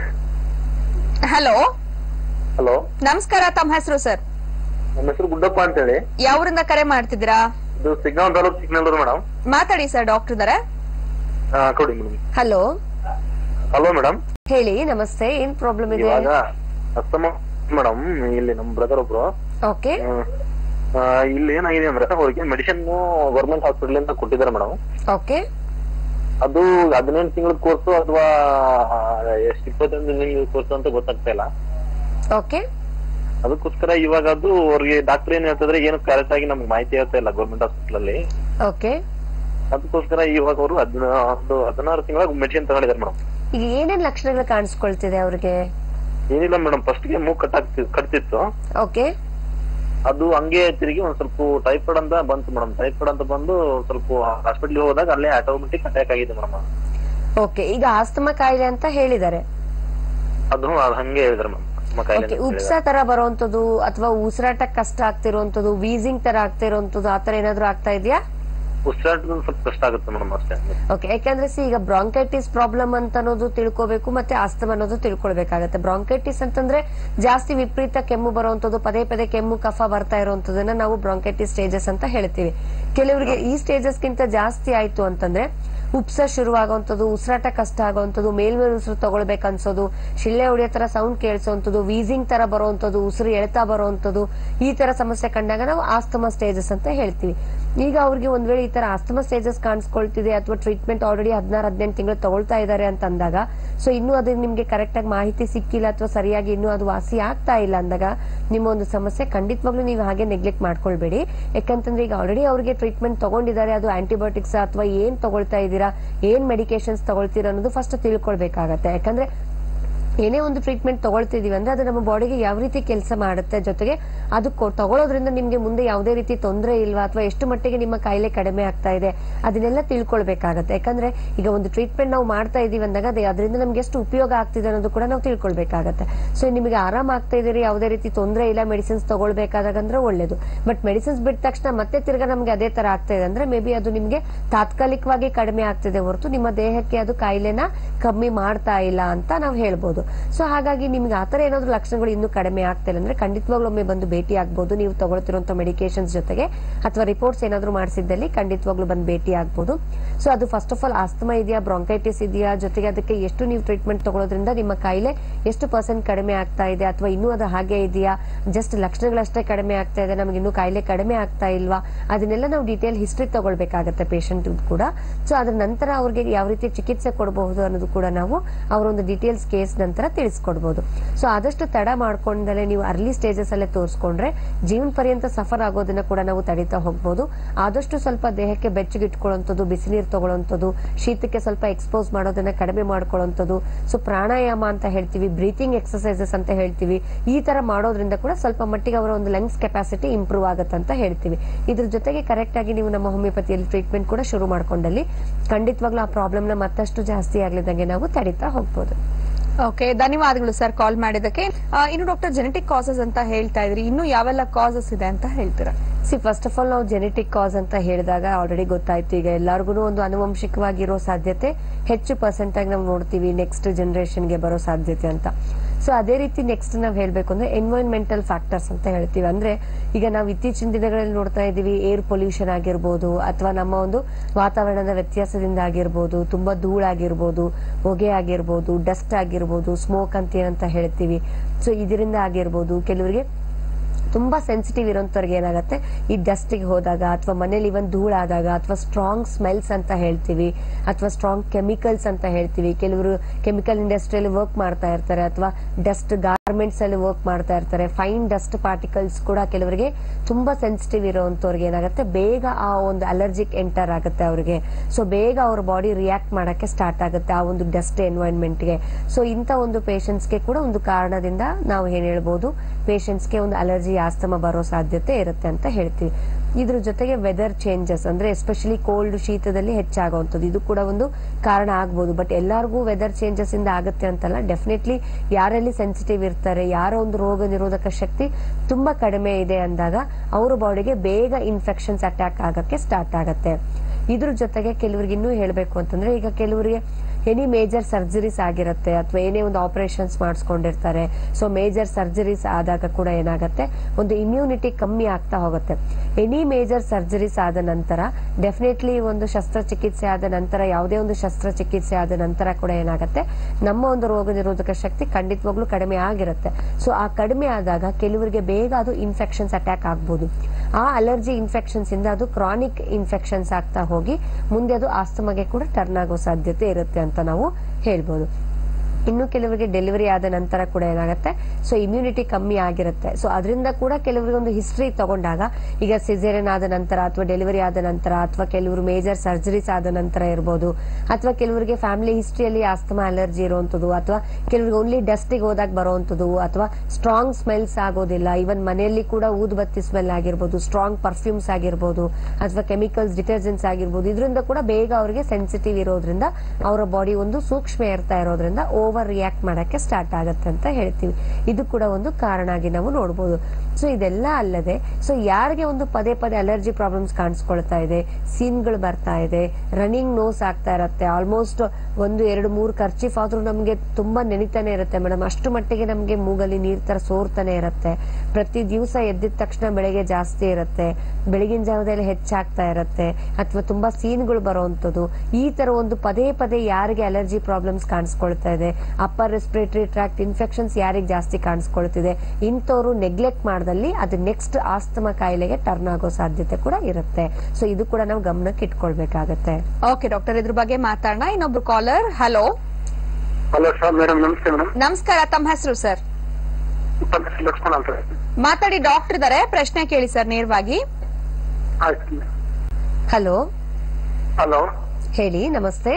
ಹಲೋ ಹಲೋ ನಮಸ್ಕಾರ ತಮ್ಮ ಹೆಸರು ಸರ್ ನಮ್ಮ ಹೆಸರು ಗುಡ್ಡಪ್ಪ ಅಂತ ಹೇಳಿ ಯಾವರಿಂದ ಕರೆ ಮಾಡ್ತಿದ್ದೀರಾ ಇದು ಸಿಗ್ಗಾಂವ್ ತಾಲೂಕು ಚಿಕ್ಕನಲ್ಲೂರು ಮೇಡಮ್ ಮಾತಾಡಿ ಸರ್ ಡಾಕ್ಟರ್ ಇದಾರೆ ಕೊಡಿ ಮೇಡಮ್ ಹಲೋ ಹಲೋ ಮೇಡಮ್ ಹೇಳಿ ನಮಸ್ತೆ ಏನ್ ಪ್ರಾಬ್ಲಮ್ ಇದೆ ಇವಾಗ ಅಸ್ತಮ ಮೇಡಮ್ ಇಲ್ಲಿ ನಮ್ ಬ್ರದರ್ ಒಬ್ರು ಓಕೆ ಆ, ಆ, ಇಲ್ಲಿ ಏನಾಗಿದೆ ಅಂದ್ರೆ ಅವ್ರಿಗೆ ಮೆಡಿಸಿನ್ ಗೌರ್ಮೆಂಟ್ ಹಾಸ್ಪಿಟಲ್ ಇಂದ ಕೊಟ್ಟಿದ್ದಾರೆ ಮೇಡಮ್ ಓಕೆ ಅದು ಹದಿನೆಂಟು ತಿಂಗಳ ಕೋರ್ಸ್ ಅಥವಾ ಎಷ್ಟು ಇಪ್ಪತ್ತೊಂದು ತಿಂಗಳ ಕೋರ್ಸ್ ಅಂತ ಗೊತ್ತಾಗ್ತಾ ಇಲ್ಲ ಓಕೆ ಅದಕ್ಕೋಸ್ಕರ ಇವಾಗ ಅದು ಅವ್ರಿಗೆ ಡಾಕ್ಟರ್ ಏನ್ ಹೇಳ್ತಿದ್ರೆ ಏನು ಕರೆಕ್ಟ್ ಆಗಿ ನಮ್ಗೆ ಮಾಹಿತಿ ಹೇಳ್ತಾ ಇಲ್ಲ ಗೌರ್ಮೆಂಟ್ ಹಾಸ್ಪಿಟಲ್ ಅಲ್ಲಿ ಓಕೆ ಅದಕ್ಕೋಸ್ಕರ ಇವಾಗ ಅವರು ಹದಿನ ಒಂದು ಹದಿನಾರು ತಿಂಗಳ ಮೆಡಿಸಿನ್ ತಗೊಂಡಿದ್ದಾರೆ ಮೇಡಮ್ ಈಗ ಏನೇನ್ ಲಕ್ಷಣಗಳು ಕಾಣಿಸ್ಕೊಳ್ತಿದೆ ಅವ್ರಿಗೆ ಏನಿಲ್ಲ ಮೇಡಮ್ ಫಸ್ಟ್ ಗೆ ಮೂಗ್ ಕಟ್ಟಾಗ್ತಿ ಕಟ್ತಿತ್ತು ಓಕೆ ಅದು ಹಂಗೆ ತಿರುಗಿ ಒಂದ್ ಸ್ವಲ್ಪ ಟೈಫಾಯ್ಡ್ ಅಂತ ಬಂತು ಮೇಡಮ್ ಟೈಫಾಯ್ಡ್ ಅಂತ ಬಂದು ಸ್ವಲ್ಪ ಹಾಸ್ಪಿಟ್ಲಿಗೆ ಹೋದಾಗ ಅಲ್ಲೇ ಆಟೋಮೆಟಿಕ್ ಅಟ್ಯಾಕ್ ಆಗಿದೆ ಮೇಡಮ್ ಓಕೆ ಈಗ ಆಸ್ತಮ ಕಾಯಿಲೆ ಅಂತ ಹೇಳಿದ್ದಾರೆ ಅದು ಅದ್ ಹಂಗೆ ಹೇಳಿದ್ರು ಮೇಡಮ್ ನಮ್ಮ ಓಕೆ ಕಾಯಿಲೆ ಉಪ್ಸ ತರ ಬರುವಂತದ್ದು ಅಥವಾ ಉಸಿರಾಟ ಕಷ್ಟ ಆಗ್ತಿರುವಂತದ್ದು ವೀಸಿಂಗ್ ತರ ಆಗ್ತಿರುವಂತದ್ದು ಆತರ ಏನಾದ್ರು ಆಗ್ತಾ ಇದೆಯಾ ಉಸಿರಾಟದ ಸ್ವಲ್ಪ ಕಷ್ಟ ಆಗುತ್ತೆ ಮೇಡಮ್ ಅಷ್ಟೇ ಓಕೆ ಯಾಕಂದ್ರೆ ಸಿ ಈಗ ಬ್ರಾಂಕೈಟಿಸ್ ಪ್ರಾಬ್ಲಮ್ ಅಂತ ಅನ್ನೋದು ತಿಳ್ಕೋಬೇಕು ಮತ್ತೆ ಆಸ್ತಮ ಅನ್ನೋದು ತಿಳ್ಕೊಳ್ಬೇಕಾಗತ್ತೆ ಬ್ರಾಂಕೈಟಿಸ್ ಅಂತಂದ್ರೆ ಜಾಸ್ತಿ ವಿಪರೀತ ಕೆಮ್ಮು ಬರುವಂತದ್ದು ಪದೇ ಪದೇ ಕೆಮ್ಮು ಕಫ ಬರ್ತಾ ಇರುವಂತದನ್ನ ನಾವು ಬ್ರಾಂಕೈಟಿಸ್ ಸ್ಟೇಜಸ್ ಅಂತ ಹೇಳ್ತೀವಿ ಕೆಲವರಿಗೆ ಈ ಸ್ಟೇಜಸ್ ಗಿಂತ ಜಾಸ್ತಿ ಆಯ್ತು ಅಂತಂದ್ರೆ ಉಪ್ಸ ಶುರುವಾಗುವಂಥದ್ದು ಉಸಿರಾಟ ಕಷ್ಟ ಆಗುವಂಥದ್ದು ಮೇಲ್ಮೇಲ್ ಉಸಿರು ತಗೊಳ್ಬೇಕು ಅನ್ಸೋದು ಶಿಳ್ಳೆ ಹೊಡೆಯೋ ತರ ಸೌಂಡ್ ಕೇಳಿಸುವಂಥದ್ದು ವೀಸಿಂಗ್ ತರ ಬರುವಂಥದ್ದು ಉಸಿರು ಎಳ್ತಾ ಬರುವಂಥದ್ದು ಈ ತರ ಸಮಸ್ಯೆ ಕಂಡಾಗ ನಾವು ಆಸ್ತಮ ಸ್ಟೇಜಸ್ ಅಂತ ಹೇಳ್ತೀವಿ ಈಗ ಅವ್ರಿಗೆ ಒಂದ್ ವೇಳೆ ಈ ತರ ಆಸ್ತಮ ಸ್ಟೇಜಸ್ ಕಾಣಿಸ್ಕೊಳ್ತಿದೆ ಅಥವಾ ಟ್ರೀಟ್ಮೆಂಟ್ ಆಲ್ರೆಡಿ ಹದಿನಾರು ಹದಿನೆಂಟು ತಿಂಗಳು ತಗೊಳ್ತಾ ಇದ್ದಾರೆ ಅಂತ ಅಂದಾಗ ಸೊ ಇನ್ನೂ ಅದು ನಿಮ್ಗೆ ಕರೆಕ್ಟ್ ಆಗಿ ಮಾಹಿತಿ ಸಿಕ್ಕಿಲ್ಲ ಅಥವಾ ಸರಿಯಾಗಿ ಇನ್ನೂ ಅದು ವಾಸಿ ಆಗ್ತಾ ಇಲ್ಲ ಅಂದಾಗ ನಿಮ್ಮ ಒಂದು ಸಮಸ್ಯೆ ಖಂಡಿತವಾಗ್ಲೂ ನೀವು ಹಾಗೆ ನೆಗ್ಲೆಕ್ಟ್ ಮಾಡ್ಕೊಳ್ಬೇಡಿ ಯಾಕಂತಂದ್ರೆ ಈಗ ಆಲ್ರೆಡಿ ಅವ್ರಿಗೆ ಟ್ರೀಟ್ಮೆಂಟ್ ತಗೊಂಡಿದ್ದಾರೆ ಅದು ಆಂಟಿಬಯೋಟಿಕ್ಸ್ ಅಥವಾ ಏನ್ ತಗೊಳ್ತಾ ಇದ್ದೀರಾ ಏನ್ ಮೆಡಿಕೇಶನ್ಸ್ ತಗೊಳ್ತೀರಾ ಅನ್ನೋದು ಫಸ್ಟ್ ತಿಳ್ಕೊಳ್ಬೇಕಾಗತ್ತೆ ಯಾಕಂದ್ರೆ ಏನೇ ಒಂದು ಟ್ರೀಟ್ಮೆಂಟ್ ತಗೊಳ್ತಿದೀವಿ ಅಂದ್ರೆ ಅದು ನಮ್ಮ ಬಾಡಿಗೆ ಯಾವ ರೀತಿ ಕೆಲಸ ಮಾಡುತ್ತೆ ಜೊತೆಗೆ ಅದು ಕೊ- ತಗೊಳ್ಳೋದ್ರಿಂದ ನಿಮ್ಗೆ ಮುಂದೆ ಯಾವುದೇ ರೀತಿ ತೊಂದರೆ ಇಲ್ವಾ ಅಥವಾ ಎಷ್ಟು ಮಟ್ಟಿಗೆ ನಿಮ್ಮ ಕಾಯಿಲೆ ಕಡಿಮೆ ಆಗ್ತಾ ಇದೆ ಅದನ್ನೆಲ್ಲ ತಿಳ್ಕೊಳ್ಬೇಕಾಗತ್ತೆ ಯಾಕಂದ್ರೆ ಈಗ ಒಂದು ಟ್ರೀಟ್ಮೆಂಟ್ ನಾವು ಮಾಡ್ತಾ ಇದೀವಿ ಅಂದಾಗ ಅದು ಅದರಿಂದ ನಮ್ಗೆ ಎಷ್ಟು ಉಪಯೋಗ ಆಗ್ತಿದೆ ಅನ್ನೋದು ಕೂಡ ನಾವು ತಿಳ್ಕೊಳ್ಬೇಕಾಗತ್ತೆ ಸೊ ನಿಮಗೆ ಆರಾಮ ಆಗ್ತಾ ಇದೀರಿ ಯಾವುದೇ ರೀತಿ ತೊಂದರೆ ಇಲ್ಲ ಮೆಡಿಸಿನ್ಸ್ ತಗೊಳ್ಬೇಕಾದಾಗ ಅಂದ್ರೆ ಒಳ್ಳೇದು ಬಟ್ ಮೆಡಿಸಿನ್ಸ್ ಬಿಟ್ಟ ತಕ್ಷಣ ಮತ್ತೆ ತಿರ್ಗಾ ನಮ್ಗೆ ಅದೇ ತರ ಆಗ್ತಾ ಇದೆ ಅಂದ್ರೆ ಮೇ ಬಿ ಅದು ನಿಮ್ಗೆ ತಾತ್ಕಾಲಿಕವಾಗಿ ಕಡಿಮೆ ಆಗ್ತಿದೆ ಹೊರತು ನಿಮ್ಮ ದೇಹಕ್ಕೆ ಅದು ಕಾಯಿಲೆನ ಕಮ್ಮಿ ಮಾಡ್ತಾ ಇಲ್ಲ ಅಂತ ನಾವು ಹೇಳ್ಬೋದು ಸೊ ಹಾಗಾಗಿ ನಿಮ್ಗೆ ಆತರ ಏನಾದ್ರು ಲಕ್ಷಣಗಳು ಇನ್ನೂ ಕಡಿಮೆ ಆಗ್ತಾ ಇಲ್ಲ ಅಂದ್ರೆ ಖಂಡಿತವಾಗ್ಲೂ ಒಮ್ಮೆ ಬಂದು ಭೇಟಿ ಆಗ್ಬೋದು ನೀವು ತಗೊಳ್ತಿರುವಂತ ಮೆಡಿಕೇಶನ್ಸ್ ಜೊತೆಗೆ ಅಥವಾ ರಿಪೋರ್ಟ್ಸ್ ಏನಾದ್ರು ಮಾಡಿಸಿದ್ದಲ್ಲಿ ಖಂಡಿತವಾಗ್ಲೂ ಬಂದು ಭೇಟಿ ಆಗ್ಬೋದು ಸೊ ಅದು ಫಸ್ಟ್ ಆಫ್ ಆಲ್ ಆಸ್ತಮಾ ಇದೆಯಾ ಬ್ರಾಂಕೈಟಿಸ್ ಇದೆಯಾ ಜೊತೆಗೆ ಅದಕ್ಕೆ ಎಷ್ಟು ನೀವು ಟ್ರೀಟ್ಮೆಂಟ್ ತಗೊಳ್ಳೋದ್ರಿಂದ ನಿಮ್ಮ ಕಾಯಿಲೆ ಎಷ್ಟು ಪರ್ಸೆಂಟ್ ಕಡಿಮೆ ಆಗ್ತಾ ಇದೆ ಅಥವಾ ಇನ್ನೂ ಅದು ಹಾಗೆ ಇದೆಯಾ ಜಸ್ಟ್ ಲಕ್ಷಣಗಳಷ್ಟೇ ಕಡಿಮೆ ಆಗ್ತಾ ಇದೆ ನಮಗೆ ಇನ್ನೂ ಕಾಯಿಲೆ ಕಡಿಮೆ ಆಗ್ತಾ ಇಲ್ವಾ ಅದನ್ನೆಲ್ಲ ನಾವು ಡೀಟೇಲ್ ಹಿಸ್ಟ್ರಿ ತಗೊಳ್ಬೇಕಾಗತ್ತೆ ಪೇಷಂಟ್ ಕೂಡ ಸೊ ಅದ್ರ ನಂತರ ಅವ್ರಿಗೆ ಯಾವ ರೀತಿ ಚಿಕಿತ್ಸೆ ಕೊಡಬಹುದು ಅನ್ನೋದು ಕೂಡ ನಾವು ಅವರ ಒಂದು ಡೀಟೇಲ್ಸ್ ಕೇಸ್ ನಂತರ ತಿಳಿಸ್ಕೊಡ್ಬೋದು ಸೊ ಆದಷ್ಟು ತಡ ಮಾಡ್ಕೊಂಡಲೆ ನೀವು ಅರ್ಲಿ ಸ್ಟೇಜಸ್ ಅಲ್ಲೇ ತೋರಿಸ್ಕೊಂಡ್ರೆ ಜೀವನ ಪರ್ಯಂತ ಸಫರ್ ಆಗೋದನ್ನ ಕೂಡ ನಾವು ತಡಿತಾ ಹೋಗ್ಬೋದು ಆದಷ್ಟು ಸ್ವಲ್ಪ ದೇಹಕ್ಕೆ ಬೆಚ್ಚಗೆ ಇಟ್ಕೊಳ್ಳುವಂಥದ್ದು ಬಿಸಿ ನೀರು ತಗೊಳ್ಳೋಂಥದ್ದು ಶೀತಕ್ಕೆ ಸ್ವಲ್ಪ ಎಕ್ಸ್ಪೋಸ್ ಮಾಡೋದನ್ನ ಕಡಿಮೆ ಮಾಡ್ಕೊಳ್ಳೋಂಥದ್ದು ಸೊ ಪ್ರಾಣಾಯಾಮ ಅಂತ ಹೇಳ್ತೀವಿ ಬ್ರೀತಿಂಗ್ ಎಕ್ಸರ್ಸೈಸಸ್ ಅಂತ ಹೇಳ್ತೀವಿ ಈ ತರ ಮಾಡೋದ್ರಿಂದ ಕೂಡ ಸ್ವಲ್ಪ ಮಟ್ಟಿಗೆ ಅವರ ಒಂದು ಲಂಗ್ಸ್ ಕೆಪಾಸಿಟಿ ಇಂಪ್ರೂವ್ ಆಗುತ್ತೆ ಅಂತ ಹೇಳ್ತೀವಿ ಇದ್ರ ಜೊತೆಗೆ ಕರೆಕ್ಟ್ ಆಗಿ ನೀವು ನಮ್ಮ ಹೋಮಿಯೋಪತಿಯಲ್ಲಿ ಟ್ರೀಟ್ಮೆಂಟ್ ಕೂಡ ಶುರು ಮಾಡ್ಕೊಂಡಲ್ಲಿ ಖಂಡಿತವಾಗ್ಲೂ ಆ ಪ್ರಾಬ್ಲಮ್ ನ ಮತ್ತಷ್ಟು ಜಾಸ್ತಿ ಆಗ್ಲಿದಂಗೆ ನಾವು ತಡಿತಾ ಹೋಗ್ಬೋದು ಓಕೆ ಧನ್ಯವಾದಗಳು ಸರ್ ಕಾಲ್ ಮಾಡಿದಕ್ಕೆ ಆ, ಇನ್ನು ಡಾಕ್ಟರ್ ಜೆನೆಟಿಕ್ ಕಾಸಸ್ ಅಂತ ಹೇಳ್ತಾ ಇದ್ರಿ ಇನ್ನು ಯಾವೆಲ್ಲ ಕಾಸಸ್ ಇದೆ ಅಂತ ಹೇಳ್ತೀರಾ ಸಿ ಫಸ್ಟ್ ಆಫ್ ಆಲ್ ನಾವು ಜೆನೆಟಿಕ್ ಕಾಸ್ ಅಂತ ಹೇಳಿದಾಗ ಆಲ್ರೆಡಿ ಗೊತ್ತಾಯ್ತು ಈಗ ಎಲ್ಲರಿಗೂ ಒಂದು ಆನುವಂಶಿಕವಾಗಿರೋ ಸಾಧ್ಯತೆ ಹೆಚ್ಚು ಪರ್ಸೆಂಟ್ ಆಗಿ ನಾವು ನೋಡ್ತೀವಿ ನೆಕ್ಸ್ಟ್ ಜನರೇಷನ್ಗೆ ಬರೋ ಸಾಧ್ಯತೆ ಅಂತ ಸೊ ಅದೇ ರೀತಿ ನೆಕ್ಸ್ಟ್ ನಾವು ಹೇಳ್ಬೇಕು ಅಂದ್ರೆ ಎನ್ವೈರನ್ಮೆಂಟಲ್ ಫ್ಯಾಕ್ಟರ್ಸ್ ಅಂತ ಹೇಳ್ತೀವಿ ಅಂದ್ರೆ ಈಗ ನಾವು ಇತ್ತೀಚಿನ ದಿನಗಳಲ್ಲಿ ನೋಡ್ತಾ ಇದೀವಿ ಏರ್ ಪೊಲ್ಯೂಷನ್ ಆಗಿರ್ಬೋದು ಅಥವಾ ನಮ್ಮ ಒಂದು ವಾತಾವರಣದ ವ್ಯತ್ಯಾಸದಿಂದ ಆಗಿರ್ಬೋದು ತುಂಬಾ ಧೂಳಾಗಿರ್ಬೋದು ಹೊಗೆ ಆಗಿರ್ಬೋದು ಡಸ್ಟ್ ಆಗಿರ್ಬೋದು ಸ್ಮೋಕ್ ಅಂತ ಏನಂತ ಹೇಳ್ತೀವಿ ಸೊ ಇದರಿಂದ ಆಗಿರ್ಬೋದು ಕೆಲವರಿಗೆ ತುಂಬಾ ಸೆನ್ಸಿಟಿವ್ ಇರೋಂಥವ್ರಿಗೆ ಏನಾಗುತ್ತೆ ಈ ಡಸ್ಟಿಗೆ ಹೋದಾಗ ಅಥವಾ ಮನೇಲಿ ಇವನ್ ಧೂಳಾದಾಗ ಅಥವಾ ಸ್ಟ್ರಾಂಗ್ ಸ್ಮೆಲ್ಸ್ ಅಂತ ಹೇಳ್ತೀವಿ ಅಥವಾ ಸ್ಟ್ರಾಂಗ್ ಕೆಮಿಕಲ್ಸ್ ಅಂತ ಹೇಳ್ತೀವಿ ಕೆಲವರು ಕೆಮಿಕಲ್ ಇಂಡಸ್ಟ್ರಿಯಲ್ಲಿ ವರ್ಕ್ ಮಾಡ್ತಾ ಇರ್ತಾರೆ ಅಥವಾ ಡಸ್ಟ್ ಗಾರ್ಮೆಂಟ್ಸ್ ಅಲ್ಲಿ ವರ್ಕ್ ಮಾಡ್ತಾ ಇರ್ತಾರೆ ಫೈನ್ ಡಸ್ಟ್ ಪಾರ್ಟಿಕಲ್ಸ್ ಕೂಡ ಕೆಲವರಿಗೆ ತುಂಬಾ ಸೆನ್ಸಿಟಿವ್ ಇರೋಂಥವ್ರಿಗೆ ಏನಾಗುತ್ತೆ ಬೇಗ ಆ ಒಂದು ಅಲರ್ಜಿಕ್ ಎಂಟರ್ ಆಗುತ್ತೆ ಅವರಿಗೆ ಸೊ ಬೇಗ ಅವ್ರ ಬಾಡಿ ರಿಯಾಕ್ಟ್ ಮಾಡಕ್ಕೆ ಸ್ಟಾರ್ಟ್ ಆಗುತ್ತೆ ಆ ಒಂದು ಡಸ್ಟ್ ಎನ್ವೈರನ್ಮೆಂಟ್ಗೆ ಸೊ ಇಂಥ ಒಂದು ಪೇಷಂಟ್ಸ್ಗೆ ಕೂಡ ಒಂದು ಕಾರಣದಿಂದ ನಾವು ಏನ್ ಹೇಳ್ಬೋದು ಪೇಷಂಟ್ಸ್ಗೆ ಒಂದು ಅಲರ್ಜಿ ಆಸ್ತಮ ಬರೋ ಸಾಧ್ಯತೆ ಇರುತ್ತೆ ಅಂತ ಹೇಳ್ತೀವಿ ಇದ್ರ ಜೊತೆಗೆ ವೆದರ್ ಚೇಂಜಸ್ ಅಂದ್ರೆ ಎಸ್ಪೆಷಲಿ ಕೋಲ್ಡ್ ಶೀತದಲ್ಲಿ ಹೆಚ್ಚಾಗುವಂಥದ್ದು ಇದು ಕೂಡ ಒಂದು ಕಾರಣ ಆಗ್ಬೋದು ಬಟ್ ಎಲ್ಲರಿಗೂ ವೆದರ್ ಚೇಂಜಸ್ ಇಂದ ಆಗುತ್ತೆ ಅಂತಲ್ಲ ಡೆಫಿನೆಟ್ಲಿ ಯಾರಲ್ಲಿ ಸೆನ್ಸಿಟಿವ್ ಇರ್ತಾರೆ ಯಾರ ಒಂದು ರೋಗ ನಿರೋಧಕ ಶಕ್ತಿ ತುಂಬಾ ಕಡಿಮೆ ಇದೆ ಅಂದಾಗ ಅವ್ರ ಬಾಡಿಗೆ ಬೇಗ ಇನ್ಫೆಕ್ಷನ್ಸ್ ಅಟ್ಯಾಕ್ ಆಗಕ್ಕೆ ಸ್ಟಾರ್ಟ್ ಆಗತ್ತೆ ಇದ್ರ ಜೊತೆಗೆ ಕೆಲವರಿಗೆ ಇನ್ನೂ ಹೇಳ್ಬೇಕು ಅಂತಂದ್ರೆ ಈಗ ಕೆಲವರಿಗೆ ಎನಿ ಮೇಜರ್ ಸರ್ಜರೀಸ್ ಆಗಿರುತ್ತೆ ಅಥವಾ ಏನೇ ಒಂದು ಆಪರೇಷನ್ಸ್ ಮಾಡಿಸ್ಕೊಂಡಿರ್ತಾರೆ ಸೊ ಮೇಜರ್ ಸರ್ಜರೀಸ್ ಆದಾಗ ಕೂಡ ಏನಾಗುತ್ತೆ ಒಂದು ಇಮ್ಯುನಿಟಿ ಕಮ್ಮಿ ಆಗ್ತಾ ಹೋಗುತ್ತೆ ಎನಿ ಮೇಜರ್ ಸರ್ಜರೀಸ್ ಆದ ನಂತರ ಡೆಫಿನೆಟ್ಲಿ ಒಂದು ಶಸ್ತ್ರಚಿಕಿತ್ಸೆ ಆದ ನಂತರ ಯಾವುದೇ ಒಂದು ಶಸ್ತ್ರಚಿಕಿತ್ಸೆ ಆದ ನಂತರ ಕೂಡ ಏನಾಗುತ್ತೆ ನಮ್ಮ ಒಂದು ರೋಗ ನಿರೋಧಕ ಶಕ್ತಿ ಖಂಡಿತವಾಗ್ಲೂ ಕಡಿಮೆ ಆಗಿರುತ್ತೆ ಸೊ ಆ ಕಡಿಮೆ ಆದಾಗ ಕೆಲವರಿಗೆ ಬೇಗ ಅದು ಇನ್ಫೆಕ್ಷನ್ಸ್ ಅಟ್ಯಾಕ್ ಆಗ್ಬೋದು ಆ ಅಲರ್ಜಿ ಇನ್ಫೆಕ್ಷನ್ಸ್ ಇಂದ ಅದು ಕ್ರಾನಿಕ್ ಇನ್ಫೆಕ್ಷನ್ಸ್ ಆಗ್ತಾ ಹೋಗಿ ಮುಂದೆ ಅದು ಆಸ್ತಮಗೆ ಕೂಡ ಟರ್ನ್ ಆಗೋ ಸಾಧ್ಯತೆ ಇರುತ್ತೆ ಅಂತ ನಾವು ಹೇಳ್ಬೋದು ಇನ್ನು ಕೆಲವರಿಗೆ ಡೆಲಿವರಿ ಆದ ನಂತರ ಕೂಡ ಏನಾಗುತ್ತೆ ಸೊ ಇಮ್ಯುನಿಟಿ ಕಮ್ಮಿ ಆಗಿರುತ್ತೆ ಸೊ ಅದರಿಂದ ಕೂಡ ಕೆಲವರಿಗೆ ಒಂದು ಹಿಸ್ಟ್ರಿ ತಗೊಂಡಾಗ ಈಗ ಸಿಸೇರಿಯನ್ ಆದ ನಂತರ ಅಥವಾ ಡೆಲಿವರಿ ಆದ ನಂತರ ಅಥವಾ ಕೆಲವರು ಮೇಜರ್ ಸರ್ಜರೀಸ್ ಆದ ನಂತರ ಇರ್ಬೋದು ಅಥವಾ ಕೆಲವರಿಗೆ ಫ್ಯಾಮಿಲಿ ಹಿಸ್ಟ್ರಿಯಲ್ಲಿ ಆಸ್ತಮಾ ಅಲರ್ಜಿ ಇರುವಂತದ್ದು ಅಥವಾ ಕೆಲವರಿಗೆ ಓನ್ಲಿ ಡಸ್ಟಿಗೆ ಹೋದಾಗ ಬರುವಂತದ್ದು ಅಥವಾ ಸ್ಟ್ರಾಂಗ್ ಸ್ಮೆಲ್ಸ್ ಆಗೋದಿಲ್ಲ ಇವನ್ ಮನೆಯಲ್ಲಿ ಕೂಡ ಊದುಬತ್ತಿ ಸ್ಮೆಲ್ ಆಗಿರ್ಬೋದು ಸ್ಟ್ರಾಂಗ್ ಪರ್ಫ್ಯೂಮ್ಸ್ ಆಗಿರ್ಬೋದು ಅಥವಾ ಕೆಮಿಕಲ್ಸ್ ಡಿಟರ್ಜೆಂಟ್ಸ್ ಆಗಿರ್ಬೋದು ಇದರಿಂದ ಕೂಡ ಬೇಗ ಅವರಿಗೆ ಸೆನ್ಸಿಟಿವ್ ಇರೋದ್ರಿಂದ ಅವರ ಬಾಡಿ ಒಂದು ಸೂಕ್ಷ್ಮ ಇರ್ತಾ ಇರೋದ್ರಿಂದ ಓವರ್ ರಿಯಾಕ್ಟ್ ಮಾಡಕ್ಕೆ ಸ್ಟಾರ್ಟ್ ಆಗುತ್ತೆ ಅಂತ ಹೇಳ್ತೀವಿ ಇದು ಕೂಡ ಒಂದು ಕಾರಣ ಆಗಿ ನಾವು ನೋಡಬಹುದು ಸೊ ಇದೆಲ್ಲ ಅಲ್ಲದೆ ಸೊ ಯಾರಿಗೆ ಒಂದು ಪದೇ ಪದೇ ಅಲರ್ಜಿ ಪ್ರಾಬ್ಲಮ್ಸ್ ಕಾಣಿಸ್ಕೊಳ್ತಾ ಇದೆ ಸೀನ್ಗಳು ಬರ್ತಾ ಇದೆ ರನ್ನಿಂಗ್ ನೋಸ್ ಆಗ್ತಾ ಇರುತ್ತೆ ಆಲ್ಮೋಸ್ಟ್ ಒಂದು ಎರಡು ಮೂರು ಖರ್ಚಿಫ್ ಆದ್ರೂ ನಮಗೆ ತುಂಬಾ ನೆನಿತಾನೆ ಇರುತ್ತೆ ಮೇಡಮ್ ಅಷ್ಟು ಮಟ್ಟಿಗೆ ನಮಗೆ ಮೂಗಲ್ಲಿ ನೀರ್ ತರ ಸೋರ್ತಾನೆ ಇರುತ್ತೆ ಪ್ರತಿ ದಿವಸ ಎದ್ದಿದ ತಕ್ಷಣ ಬೆಳಗ್ಗೆ ಜಾಸ್ತಿ ಇರುತ್ತೆ ಬೆಳಗಿನ ಜಾವದಲ್ಲಿ ಹೆಚ್ಚಾಗ್ತಾ ಇರುತ್ತೆ ಅಥವಾ ತುಂಬಾ ಸೀನ್ಗಳು ಬರುವಂತದ್ದು ಈ ತರ ಒಂದು ಪದೇ ಪದೇ ಯಾರಿಗೆ ಅಲರ್ಜಿ ಪ್ರಾಬ್ಲಮ್ಸ್ ಕಾಣಿಸ್ಕೊಳ್ತಾ ಇದೆ ಅಪ್ಪರ್ ರೆಸ್ಪಿರೇಟರಿ ಟ್ರಾಕ್ಟ್ ಇನ್ಫೆಕ್ಷನ್ಸ್ ಯಾರಿಗೆ ಜಾಸ್ತಿ ಕಾಣಿಸ್ಕೊಳ್ತಿದೆ ಇಂಥವ್ರು ನೆಗ್ಲೆಕ್ಟ್ ಮಾಡ್ದಲ್ಲಿ ಅದು ನೆಕ್ಸ್ಟ್ ಆಸ್ತಮ ಕಾಯಿಲೆಗೆ ಟರ್ನ್ ಆಗೋ ಸಾಧ್ಯತೆ ಕೂಡ ಇರುತ್ತೆ ಸೊ ಇದು ಕೂಡ ನಾವು ಗಮನಕ್ಕೆ ಇಟ್ಕೊಳ್ಬೇಕಾಗತ್ತೆ ಓಕೆ ಡಾಕ್ಟರ್ ಇದ್ರ ಬಗ್ಗೆ ಮಾತಾಡೋಣ ಇನ್ನೊಬ್ರು caller hello hello sir madam ನಮಸ್ತೆ ಮೇಡಮ್ ನಮಸ್ಕಾರ ತಮ್ಮ ಹೆಸರು ಸರ್ ಪಂಚಾಯತ್ ಲಕ್ಷ್ಮಣ ಅಂತ ಮಾತಾಡಿ ಡಾಕ್ಟರ್ ಇದಾರೆ ಪ್ರಶ್ನೆ ಕೇಳಿ ಸರ್ ನೇರವಾಗಿ ಆಯ್ತು ಹಲೋ ಹಲೋ ಹೇಳಿ ನಮಸ್ತೆ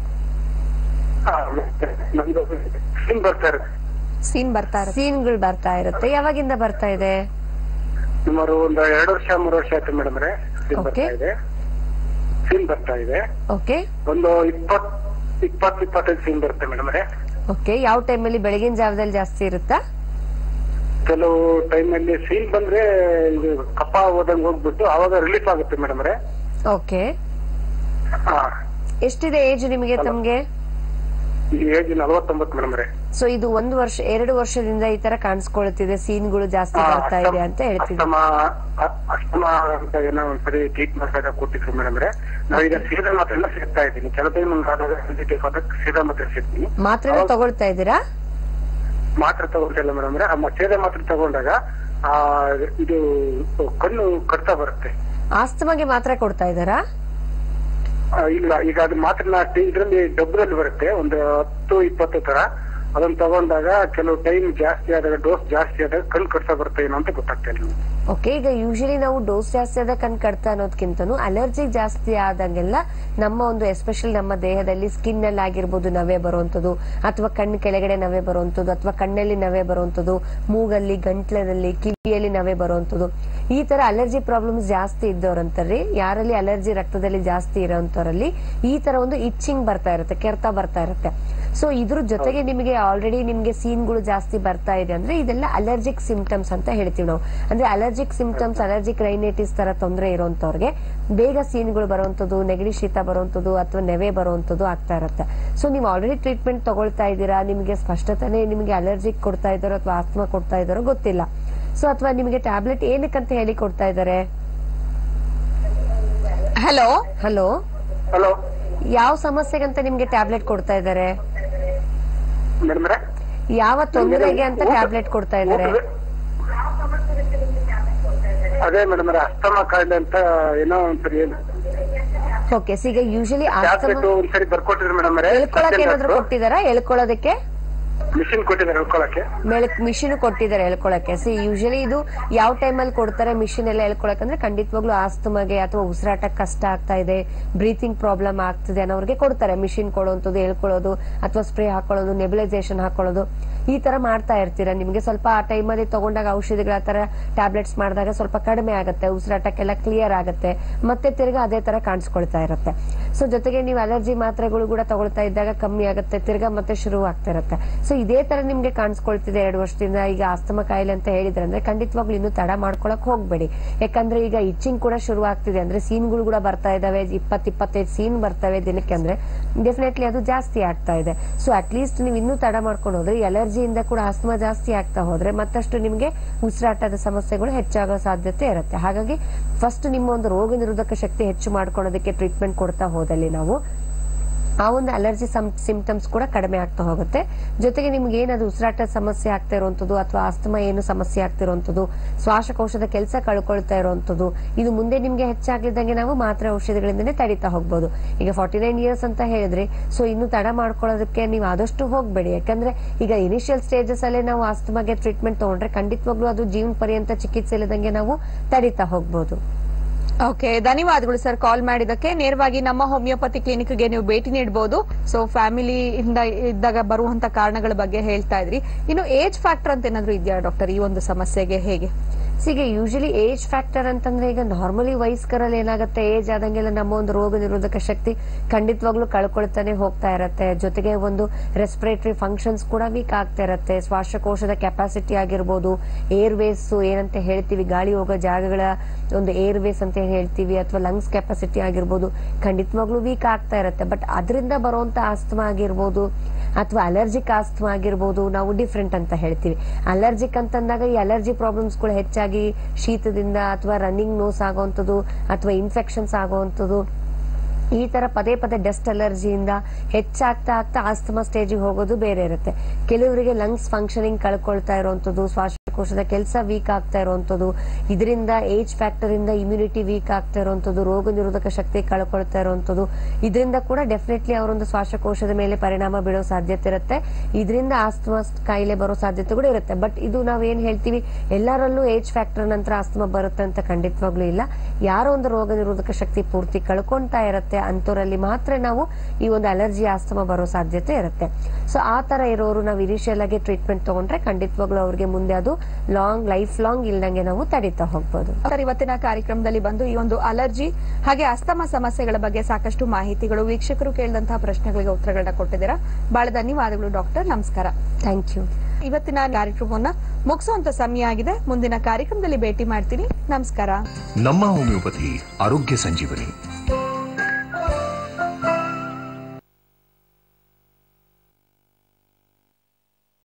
ನಮ್ದು ಸಿಮ್ ಬರ್ತಾ ಇರುತ್ತೆ ಸೀನ್ ಬರ್ತಾ ಇರುತ್ತೆ ಸೀನ್ಗಳು ಬರ್ತಾ ಇರುತ್ತೆ ಯಾವಾಗಿಂದ ಬರ್ತಾ ಇದೆ ಸುಮಾರು ಒಂದು ಎರಡು ವರ್ಷ ಮೂರು ವರ್ಷ ಆಯ್ತು ಮೇಡಮ್ ರೇ ಸಿಮ್ ಬರ್ತಾ Okay. ಇದೆ ಸಿಮ್ ಬರ್ತಾ ಇದೆ ಓಕೆ ಒಂದು ಇಪ್ಪತ್ ಇಪ್ಪತ್ ಇಪ್ಪತ್ತೈದು ಸಿಮ್ ಬರುತ್ತೆ ಮೇಡಮ್ ರೇ ಓಕೆ ಯಾವ ಟೈಮಲ್ಲಿ ಬೆಳಗಿನ ಜಾವದಲ್ಲಿ ಜಾಸ್ತಿ ಇರುತ್ತಾ ಕೆಲವು ಟೈಮ್ ಅಲ್ಲಿ ಸೀನ್ ಬಂದ್ರೆ ಇದು ಕಪ್ಪ ಹೋದಂಗ್ ಹೋಗ್ಬಿಟ್ಟು ಅವಾಗ ರಿಲೀಫ್ ಆಗುತ್ತೆ ಮೇಡಮ್ ರೇ ಓಕೆ ಹಾ ಎಷ್ಟಿದೆ ಏಜ್ ನಿಮಗೆ ತಮ್ಗೆ ಈ ಏಜ್ ನಲವತ್ತೊಂಬತ್ತು ಮೇಡಮ್ ರೇ ಸೊ ಇದು ಒಂದು ವರ್ಷ ಎರಡು ವರ್ಷದಿಂದ ಈ ತರ ಕಾಣಿಸ್ಕೊಳ್ತಿದೆ ಸೀನ್ಗಳು ಜಾಸ್ತಿ ಬರ್ತಾ ಇದೆ ಅಂತ ಹೇಳ್ತಿದ್ದೆ ಅಷ್ಟಮ ಅ- ಅಷ್ಟಮ ಅಂತ ಏನೋ ಒಂದ್ಸರಿ ಟ್ರೀಟ್ಮೆಂಟ್ ಕೊಟ್ಟಿದ್ರು ಮೇಡಮ್ ರೇ ನಾವೀಗ ಸೀದಾ ಮಾತ್ರ ಎಲ್ಲ ಸಿಗ್ತಾ ಇದ್ದೀನಿ ಕೆಲ ಟೈಮ್ ಆದಾಗ sensitive ಆದಾಗ ಸೀದಾ ಮಾತ್ರ ಸಿಗ್ತೀನಿ ಮಾತ್ರೆನ ಅವಾಗ ತಗೊಳ್ತಾ ಇದ್ದೀರಾ ಮಾತ್ರೆ ತಗೊಳ್ತಿಲ್ಲ ಮೇಡಮ್ ರೇ ಆ ಸೀದಾ ಮಾತ್ರೆ ತಗೊಂಡಾಗ ಆ ಇದು ಕಣ್ಣು ಕಟ್ತಾ ಬರುತ್ತೆ ಆಸ್ತಮಾಗೆ ಮಾತ್ರೆ ಕೊಡ್ತಾ ಇದ್ದಾರಾ ಆ, ಇಲ್ಲ ಈಗ ಅದು ಮಾತ್ರ ಇದ್ರಲ್ಲಿ ಡಬ್ಬದಲ್ಲಿ ಬರುತ್ತೆ ಒಂದು ಹತ್ತು ಇಪ್ಪತ್ತು ತರ ಅದನ್ನ ತಗೊಂಡಾಗ ಕೆಲವು ಟೈಮ್ ಜಾಸ್ತಿ ಆದಾಗ ಡೋಸ್ ಜಾಸ್ತಿ ಆದಾಗ ಕಣ್ ಕಟ್ತಾ ಬರುತ್ತೆ ಏನೋ ಅಂತ ಗೊತ್ತಾಗ್ತಾ ಇಲ್ಲ ಓಕೆ ಈಗ ಯೂಶಲಿ ನಾವು ಡೋಸ್ ಜಾಸ್ತಿ ಆದ ಕಣ್ ಕಡ್ತಾ ಅನ್ನೋದಕ್ಕಿಂತನೂ ಅಲರ್ಜಿ ಜಾಸ್ತಿ ಆದಂಗೆಲ್ಲ ನಮ್ಮ ಒಂದು ಎಸ್ಪೆಷಲಿ ನಮ್ಮ ದೇಹದಲ್ಲಿ ಸ್ಕಿನ್ ಅಲ್ಲಿ ಆಗಿರ್ಬೋದು ನವೆ ಬರುವಂತದ್ದು ಅಥವಾ ಕಣ್ಣು ಕೆಳಗಡೆ ನವೆ ಬರುವಂತದ್ದು ಅಥವಾ ಕಣ್ಣಲ್ಲಿ ನವೆ ಬರುವಂತದ್ದು ಮೂಗಲ್ಲಿ ಗಂಟ್ಲದಲ್ಲಿ ಕಿವಿಯಲ್ಲಿ ನವೆ ಬರುವಂತದ್ದು ಈ ತರ ಅಲರ್ಜಿ ಪ್ರಾಬ್ಲಮ್ಸ್ ಜಾಸ್ತಿ ಇದ್ದವ್ರಂತಾರ್ರಿ ಯಾರಲ್ಲಿ ಅಲರ್ಜಿ ರಕ್ತದಲ್ಲಿ ಜಾಸ್ತಿ ಇರೋಂತವರಲ್ಲಿ ಈ ತರ ಒಂದು ಇಚ್ಚಿಂಗ್ ಬರ್ತಾ ಇರುತ್ತೆ ಕೆರ್ತಾ ಬರ್ತಾ ಇರುತ್ತೆ ಸೊ ಇದ್ರ ಜೊತೆಗೆ ನಿಮಗೆ ಆಲ್ರೆಡಿ ನಿಮ್ಗೆ ಸೀನ್ಗಳು ಜಾಸ್ತಿ ಬರ್ತಾ ಇದೆ ಅಂದ್ರೆ ಇದೆಲ್ಲ ಅಲರ್ಜಿಕ್ ಸಿಂಪ್ಟಮ್ಸ್ ಅಂತ ಹೇಳ್ತೀವಿ ನಾವು ಅಂದ್ರೆ ಅಲರ್ಜಿಕ್ ಸಿಂಪ್ಟಮ್ಸ್ ಅಲರ್ಜಿಕ್ ರೈನೈಟಿಸ್ ತರ ತೊಂದರೆ ಇರುವಂತವ್ರಿಗೆ ಬೇಗ ಸೀನ್ಗಳು ಬರುವಂತದ್ದು ನೆಗಡಿ ಶೀತ ಬರುವಂತದ್ದು ಅಥವಾ ನೆವೆ ಬರುವಂತದ್ದು ಆಗ್ತಾ ಇರುತ್ತೆ ಸೊ ನೀವು ಆಲ್ರೆಡಿ ಟ್ರೀಟ್ಮೆಂಟ್ ತಗೊಳ್ತಾ ಇದ್ದೀರಾ ನಿಮಗೆ ಸ್ಪಷ್ಟತನೇ ನಿಮಗೆ ಅಲರ್ಜಿಕ್ ಕೊಡ್ತಾ ಇದ್ದಾರೋ ಅಥವಾ ಆಸ್ಮಾ ಕೊಡ್ತಾ ಇದ್ದಾರೋ ಗೊತ್ತಿಲ್ಲ ಸೊ ಅಥವಾ ನಿಮಗೆ ಟ್ಯಾಬ್ಲೆಟ್ ಏನಕ್ಕಂತ ಹೇಳಿ ಕೊಡ್ತಾ ಇದ್ದಾರೆ ಹಲೋ ಹಲೋ ಹಲೋ ಯಾವ ಸಮಸ್ಯೆಗಂತ ನಿಮ್ಗೆ ಟ್ಯಾಬ್ಲೆಟ್ ಕೊಡ್ತಾ ಇದ್ದಾರೆ ಮೇಡಮ್ ರೇ ಯಾವ ತೊಂದರೆಗೆ ಅಂತ ಟ್ಯಾಬ್ಲೆಟ್ ಕೊಡ್ತಾ ಇದ್ದಾರೆ ಅದೇ ಮೇಡಮ್ ರೇ ಅಸ್ತಮ ಕಾಯಿಲೆ ಅಂತ ಏನೋ ಒಂದ್ಸರಿ ಓಕೆ ಈಗ ಯೂಶಲಿ ಟ್ಯಾಬ್ಲೆಟ್ ಒಂದ್ಸರಿ ಬರ್ಕೊಟ್ಟಿದ್ರು ಮೇಡಮ್ ರೇ ಎಳ್ಕೊಳಕ್ಕೆ ಏನಾದ್ರು ಕೊಟ್ಟಿದಾರಾ ಎಳ್ಕೊಳ್ಳೋದಕ್ಕೆ ಮಿಷಿನ್ ಕೊಟ್ಟಿದ್ದಾರೆ ಹೇಳ್ಕೊಳಕ್ಕೆ ಮೇಳಕ್ ಮಿಷಿನ್ ಕೊಟ್ಟಿದ್ದಾರೆ ಎಳ್ಕೊಳಕ್ಕೆ ಸಿ ಯೂಶಲಿ ಇದು ಯಾವ ಟೈಮಲ್ಲಿ ಕೊಡ್ತಾರೆ ಮಿಷಿನ್ ಎಲ್ಲ ಎಳ್ಕೊಳಕ್ ಅಂದ್ರೆ ಖಂಡಿತವಾಗ್ಲೂ ಆಸ್ತಮಗೆ ಅಥವಾ ಉಸಿರಾಟ ಕಷ್ಟ ಆಗ್ತಾ ಇದೆ ಬ್ರೀತಿಂಗ್ ಪ್ರಾಬ್ಲಮ್ ಆಗ್ತಿದೆ ಅನ್ನೋರಿಗೆ ಕೊಡ್ತಾರೆ ಮಿಷಿನ್ ಕೊಡುವಂಥದ್ದು ಎಳ್ಕೊಳ್ಳೋದು ಅಥವಾ ಸ್ಪ್ರೇ ಹಾಕೊಳ್ಳೋದು ನೆಬಿಲೈಸೇಷನ್ ಹಾಕೊಳ್ಳೋದು ಈ ತರ ಮಾಡ್ತಾ ಇರ್ತೀರಾ ನಿಮ್ಗೆ ಸ್ವಲ್ಪ ಆ ಟೈಮಲ್ಲಿ ತಗೊಂಡಾಗ ಔಷಧಿಗಳ ತರ ಟ್ಯಾಬ್ಲೆಟ್ಸ್ ಮಾಡಿದಾಗ ಸ್ವಲ್ಪ ಕಡಿಮೆ ಆಗುತ್ತೆ ಉಸಿರಾಟಕ್ಕೆಲ್ಲ ಕ್ಲಿಯರ್ ಆಗುತ್ತೆ ಮತ್ತೆ ತಿರ್ಗಾ ಅದೇ ತರ ಕಾಣಿಸ್ಕೊಳ್ತಾ ಇರುತ್ತೆ ಸೊ ಜೊತೆಗೆ ನೀವು ಅಲರ್ಜಿ ಮಾತ್ರೆಗಳು ಕೂಡ ತಗೊಳ್ತಾ ಇದ್ದಾಗ ಕಮ್ಮಿ ಆಗುತ್ತೆ ತಿರ್ಗಾ ಮತ್ತೆ ಶುರು ಆಗ್ತಾ ಇರುತ್ತೆ ಸೊ ಇದೇ ತರ ನಿಮ್ಗೆ ಕಾಣಿಸ್ಕೊಳ್ತಿದೆ ಎರಡು ವರ್ಷದಿಂದ ಈಗ ಆಸ್ತಮ ಕಾಯಿಲೆ ಅಂತ ಹೇಳಿದ್ರೆ ಅಂದ್ರೆ ಖಂಡಿತವಾಗ್ಲೂ ಇನ್ನು ತಡ ಮಾಡ್ಕೊಳಕ್ ಹೋಗ್ಬೇಡಿ ಯಾಕಂದ್ರೆ ಈಗ ಇಚ್ಚಿಂಗ್ ಕೂಡ ಶುರು ಆಗ್ತಿದೆ ಅಂದ್ರೆ ಸೀನ್ಗಳು ಕೂಡ ಬರ್ತಾ ಇದಾವೆ ಇಪ್ಪತ್ ಇಪ್ಪತ್ತೈದು ಸೀನ್ ಬರ್ತವೆ ದಿನಕ್ಕೆ ಅಂದ್ರೆ ಡೆಫಿನೆಟ್ಲಿ ಅದು ಜಾಸ್ತಿ ಆಗ್ತಾ ಇದೆ ಸೊ ಅಟ್ಲೀಸ್ಟ್ ನೀವು ಇನ್ನೂ ತಡ ಮಾಡ್ಕೊಂಡು ಹೋದ್ರೆ ಅಲರ್ಜಿಯಿಂದ ಕೂಡ ಆಸ್ತಮ ಜಾಸ್ತಿ ಆಗ್ತಾ ಹೋದ್ರೆ ಮತ್ತಷ್ಟು ನಿಮ್ಗೆ ಉಸಿರಾಟದ ಸಮಸ್ಯೆಗಳು ಹೆಚ್ಚಾಗೋ ಸಾಧ್ಯತೆ ಇರುತ್ತೆ ಹಾಗಾಗಿ ಫಸ್ಟ್ ನಿಮ್ಮ ಒಂದು ರೋಗ ನಿರೋಧಕ ಶಕ್ತಿ ಹೆಚ್ಚು ಮಾಡ್ಕೊಳ್ಳೋದಕ್ಕೆ ಟ್ರೀಟ್ಮೆಂಟ್ ಕೊಡ್ತಾ ಹೋದಲ್ಲಿ ನಾವು ಆ ಒಂದು ಅಲರ್ಜಿ ಸಿಂಪ್ಟಮ್ಸ್ ಕೂಡ ಕಡಿಮೆ ಆಗ್ತಾ ಹೋಗುತ್ತೆ ಜೊತೆಗೆ ನಿಮ್ಗೆ ಏನದು ಉಸಿರಾಟ ಸಮಸ್ಯೆ ಆಗ್ತಾ ಇರುವಂತದ್ದು ಅಥವಾ ಆಸ್ತಮ ಏನು ಸಮಸ್ಯೆ ಆಗ್ತಿರುವಂತದ್ದು ಶ್ವಾಸಕೋಶದ ಕೆಲಸ ಕಳ್ಕೊಳ್ತಾ ಇರುವಂತದ್ದು ಇದು ಮುಂದೆ ನಿಮ್ಗೆ ಹೆಚ್ಚಾಗಿದ್ದಂಗೆ ನಾವು ಮಾತ್ರೆ ಔಷಧಿಗಳಿಂದನೇ ತಡಿತಾ ಹೋಗ್ಬೋದು ಈಗ ಫಾರ್ಟಿ ನೈನ್ ಇಯರ್ಸ್ ಅಂತ ಹೇಳಿದ್ರಿ ಸೊ ಇನ್ನು ತಡ ಮಾಡ್ಕೊಳ್ಳೋದಕ್ಕೆ ನೀವು ಆದಷ್ಟು ಹೋಗ್ಬೇಡಿ ಯಾಕಂದ್ರೆ ಈಗ ಇನಿಷಿಯಲ್ ಸ್ಟೇಜಸ್ ಅಲ್ಲೇ ನಾವು ಆಸ್ತಮಾಗೆ ಟ್ರೀಟ್ಮೆಂಟ್ ತಗೊಂಡ್ರೆ ಖಂಡಿತವಾಗ್ಲೂ ಅದು ಜೀವನ ಪರ್ಯಂತ ಚಿಕಿತ್ಸೆ ಇಲ್ಲದಂಗೆ ನಾವು ತಡಿತಾ ಹೋಗ್ಬೋದು ಓಕೆ ಧನ್ಯವಾದಗಳು ಸರ್ ಕಾಲ್ ಮಾಡಿದಕ್ಕೆ ನೇರವಾಗಿ ನಮ್ಮ ಹೋಮಿಯೋಪತಿ ಕ್ಲಿನಿಕ್ಗೆ ನೀವು ಭೇಟಿ ನೀಡಬಹುದು ಸೊ ಫ್ಯಾಮಿಲಿ ಇಂದ ಇದ್ದಾಗ ಬರುವಂತ ಕಾರಣಗಳ ಬಗ್ಗೆ ಹೇಳ್ತಾ ಇದ್ರಿ ಇನ್ನು ಏಜ್ ಫ್ಯಾಕ್ಟರ್ ಅಂತ ಏನಾದ್ರು ಇದೆಯಾ ಡಾಕ್ಟರ್ ಈ ಒಂದು ಸಮಸ್ಯೆಗೆ ಹೇಗೆ So, ಈಗ ಯೂಶಲಿ ಏಜ್ ಫ್ಯಾಕ್ಟರ್ ಅಂತಂದ್ರೆ ಈಗ ನಾರ್ಮಲಿ ವಯಸ್ಕರಲ್ಲಿ ಏನಾಗುತ್ತೆ ಏಜ್ ಆದಂಗೆಲ್ಲ ನಮ್ಮ ಒಂದು ರೋಗ ನಿರೋಧಕ ಶಕ್ತಿ ಖಂಡಿತವಾಗ್ಲೂ ಕಳ್ಕೊಳ್ತಾನೆ ಹೋಗ್ತಾ ಇರತ್ತೆ ಜೊತೆಗೆ ಒಂದು ರೆಸ್ಪಿರೇಟರಿ ಫಂಕ್ಷನ್ಸ್ ಕೂಡ ವೀಕ್ ಆಗ್ತಾ ಇರತ್ತೆ ಶ್ವಾಸಕೋಶದ ಕೆಪಾಸಿಟಿ ಆಗಿರ್ಬೋದು ಏರ್ ವೇಸ್ ಏನಂತ ಹೇಳ್ತೀವಿ ಗಾಳಿ ಹೋಗೋ ಜಾಗಗಳ ಒಂದು ಏರ್ ವೇಸ್ ಅಂತ ಏನ್ ಹೇಳ್ತೀವಿ ಅಥವಾ ಲಂಗ್ಸ್ ಕೆಪಾಸಿಟಿ ಆಗಿರ್ಬೋದು ಖಂಡಿತವಾಗ್ಲೂ ವೀಕ್ ಆಗ್ತಾ ಇರತ್ತೆ ಬಟ್ ಅದರಿಂದ ಬರುವಂತ ಆಸ್ತಮ ಆಗಿರ್ಬೋದು ಅಥವಾ ಅಲರ್ಜಿಕ್ ಆಸ್ತಮ ಆಗಿರ್ಬೋದು ನಾವು ಡಿಫ್ರೆಂಟ್ ಅಂತ ಹೇಳ್ತೀವಿ ಅಲರ್ಜಿಕ್ ಅಂತಂದಾಗ ಈ ಅಲರ್ಜಿ ಪ್ರಾಬ್ಲಮ್ಸ್ ಗಳು ಹೆಚ್ಚಾಗಿ ಶೀತದಿಂದ ಅಥವಾ ರನ್ನಿಂಗ್ ನೋಸ್ ಆಗುವಂಥದ್ದು ಅಥವಾ ಇನ್ಫೆಕ್ಷನ್ಸ್ ಆಗುವಂಥದ್ದು ಈ ತರ ಪದೇ ಪದೇ ಡಸ್ಟ್ ಅಲರ್ಜಿಯಿಂದ ಹೆಚ್ಚಾಗ್ತಾ ಆಗ್ತಾ ಆಸ್ತಮಾ ಸ್ಟೇಜಿಗೆ ಹೋಗೋದು ಬೇರೆ ಇರುತ್ತೆ ಕೆಲವರಿಗೆ ಲಂಗ್ಸ್ ಫಂಕ್ಷನಿಂಗ್ ಕಳ್ಕೊಳ್ತಾ ಇರುವಂತದ್ದು ಶ್ವಾಸಕೋಶದ ಕೆಲಸ ವೀಕ್ ಆಗ್ತಾ ಇರುವಂತದ್ದು ಇದರಿಂದ ಏಜ್ ಫ್ಯಾಕ್ಟರ್ ಇಂದ ಇಮ್ಯುನಿಟಿ ವೀಕ್ ಆಗ್ತಾ ಇರುವಂತದ್ದು ರೋಗ ನಿರೋಧಕ ಶಕ್ತಿ ಕಳ್ಕೊಳ್ತಾ ಇರುವಂತದ್ದು ಇದರಿಂದ ಕೂಡ ಡೆಫಿನೆಟ್ಲಿ ಅವರೊಂದು ಶ್ವಾಸಕೋಶದ ಮೇಲೆ ಪರಿಣಾಮ ಬೀಳೋ ಸಾಧ್ಯತೆ ಇರುತ್ತೆ ಇದರಿಂದ ಆಸ್ತಮಾ ಕಾಯಿಲೆ ಬರೋ ಸಾಧ್ಯತೆ ಕೂಡ ಇರುತ್ತೆ ಬಟ್ ಇದು ನಾವ್ ಏನ್ ಹೇಳ್ತೀವಿ ಎಲ್ಲರಲ್ಲೂ ಏಜ್ ಫ್ಯಾಕ್ಟರ್ ನಂತರ ಆಸ್ತಮಾ ಬರುತ್ತೆ ಅಂತ ಖಂಡಿತವಾಗ್ಲೂ ಇಲ್ಲ ಯಾರೋ ಒಂದು ರೋಗ ನಿರೋಧಕ ಶಕ್ತಿ ಪೂರ್ತಿ ಕಳ್ಕೊಂತಾ ಇರುತ್ತೆ ಅಂತವರಲ್ಲಿ ಮಾತ್ರ ನಾವು ಈ ಒಂದು ಅಲರ್ಜಿ ಆಸ್ತಮಾ ಬರೋ ಸಾಧ್ಯತೆ ಇರುತ್ತೆ ಸೊ ಆ ತರ ಇರೋರು ನಾವು ಇನಿಷಿಯಲ್ ಆಗಿ ಟ್ರೀಟ್ಮೆಂಟ್ ತಗೊಂಡ್ರೆ ಖಂಡಿತವಾಗ್ಲೂ ಅವ್ರಿಗೆ ಮುಂದೆ ಅದು ಲಾಂಗ್ ಲೈಫ್ ಲಾಂಗ್ ಇಲ್ದಂಗೆ ನಾವು ತಡೀತಾ ಹೋಗ್ಬೋದು ಸರ್ ಇವತ್ತಿನ ಕಾರ್ಯಕ್ರಮದಲ್ಲಿ ಬಂದು ಈ ಒಂದು ಅಲರ್ಜಿ ಹಾಗೆ ಅಸ್ತಮ ಸಮಸ್ಯೆಗಳ ಬಗ್ಗೆ ಸಾಕಷ್ಟು ಮಾಹಿತಿಗಳು ವೀಕ್ಷಕರು ಕೇಳಿದಂತಹ ಪ್ರಶ್ನೆಗಳಿಗೆ ಉತ್ತರಗಳನ್ನ ಕೊಟ್ಟಿದ್ದೀರಾ ಬಹಳ ಧನ್ಯವಾದಗಳು ಡಾಕ್ಟರ್ ನಮಸ್ಕಾರ ಥ್ಯಾಂಕ್ ಯು ಇವತ್ತಿನ ಕಾರ್ಯಕ್ರಮವನ್ನ ಮುಗಿಸುವಂತ ಸಮಯ ಆಗಿದೆ ಮುಂದಿನ ಕಾರ್ಯಕ್ರಮದಲ್ಲಿ ಭೇಟಿ ಮಾಡ್ತೀನಿ ನಮಸ್ಕಾರ ನಮ್ಮ ಹೋಮಿಯೋಪತಿ ಆರೋಗ್ಯ ಸಂಜೀವನಿ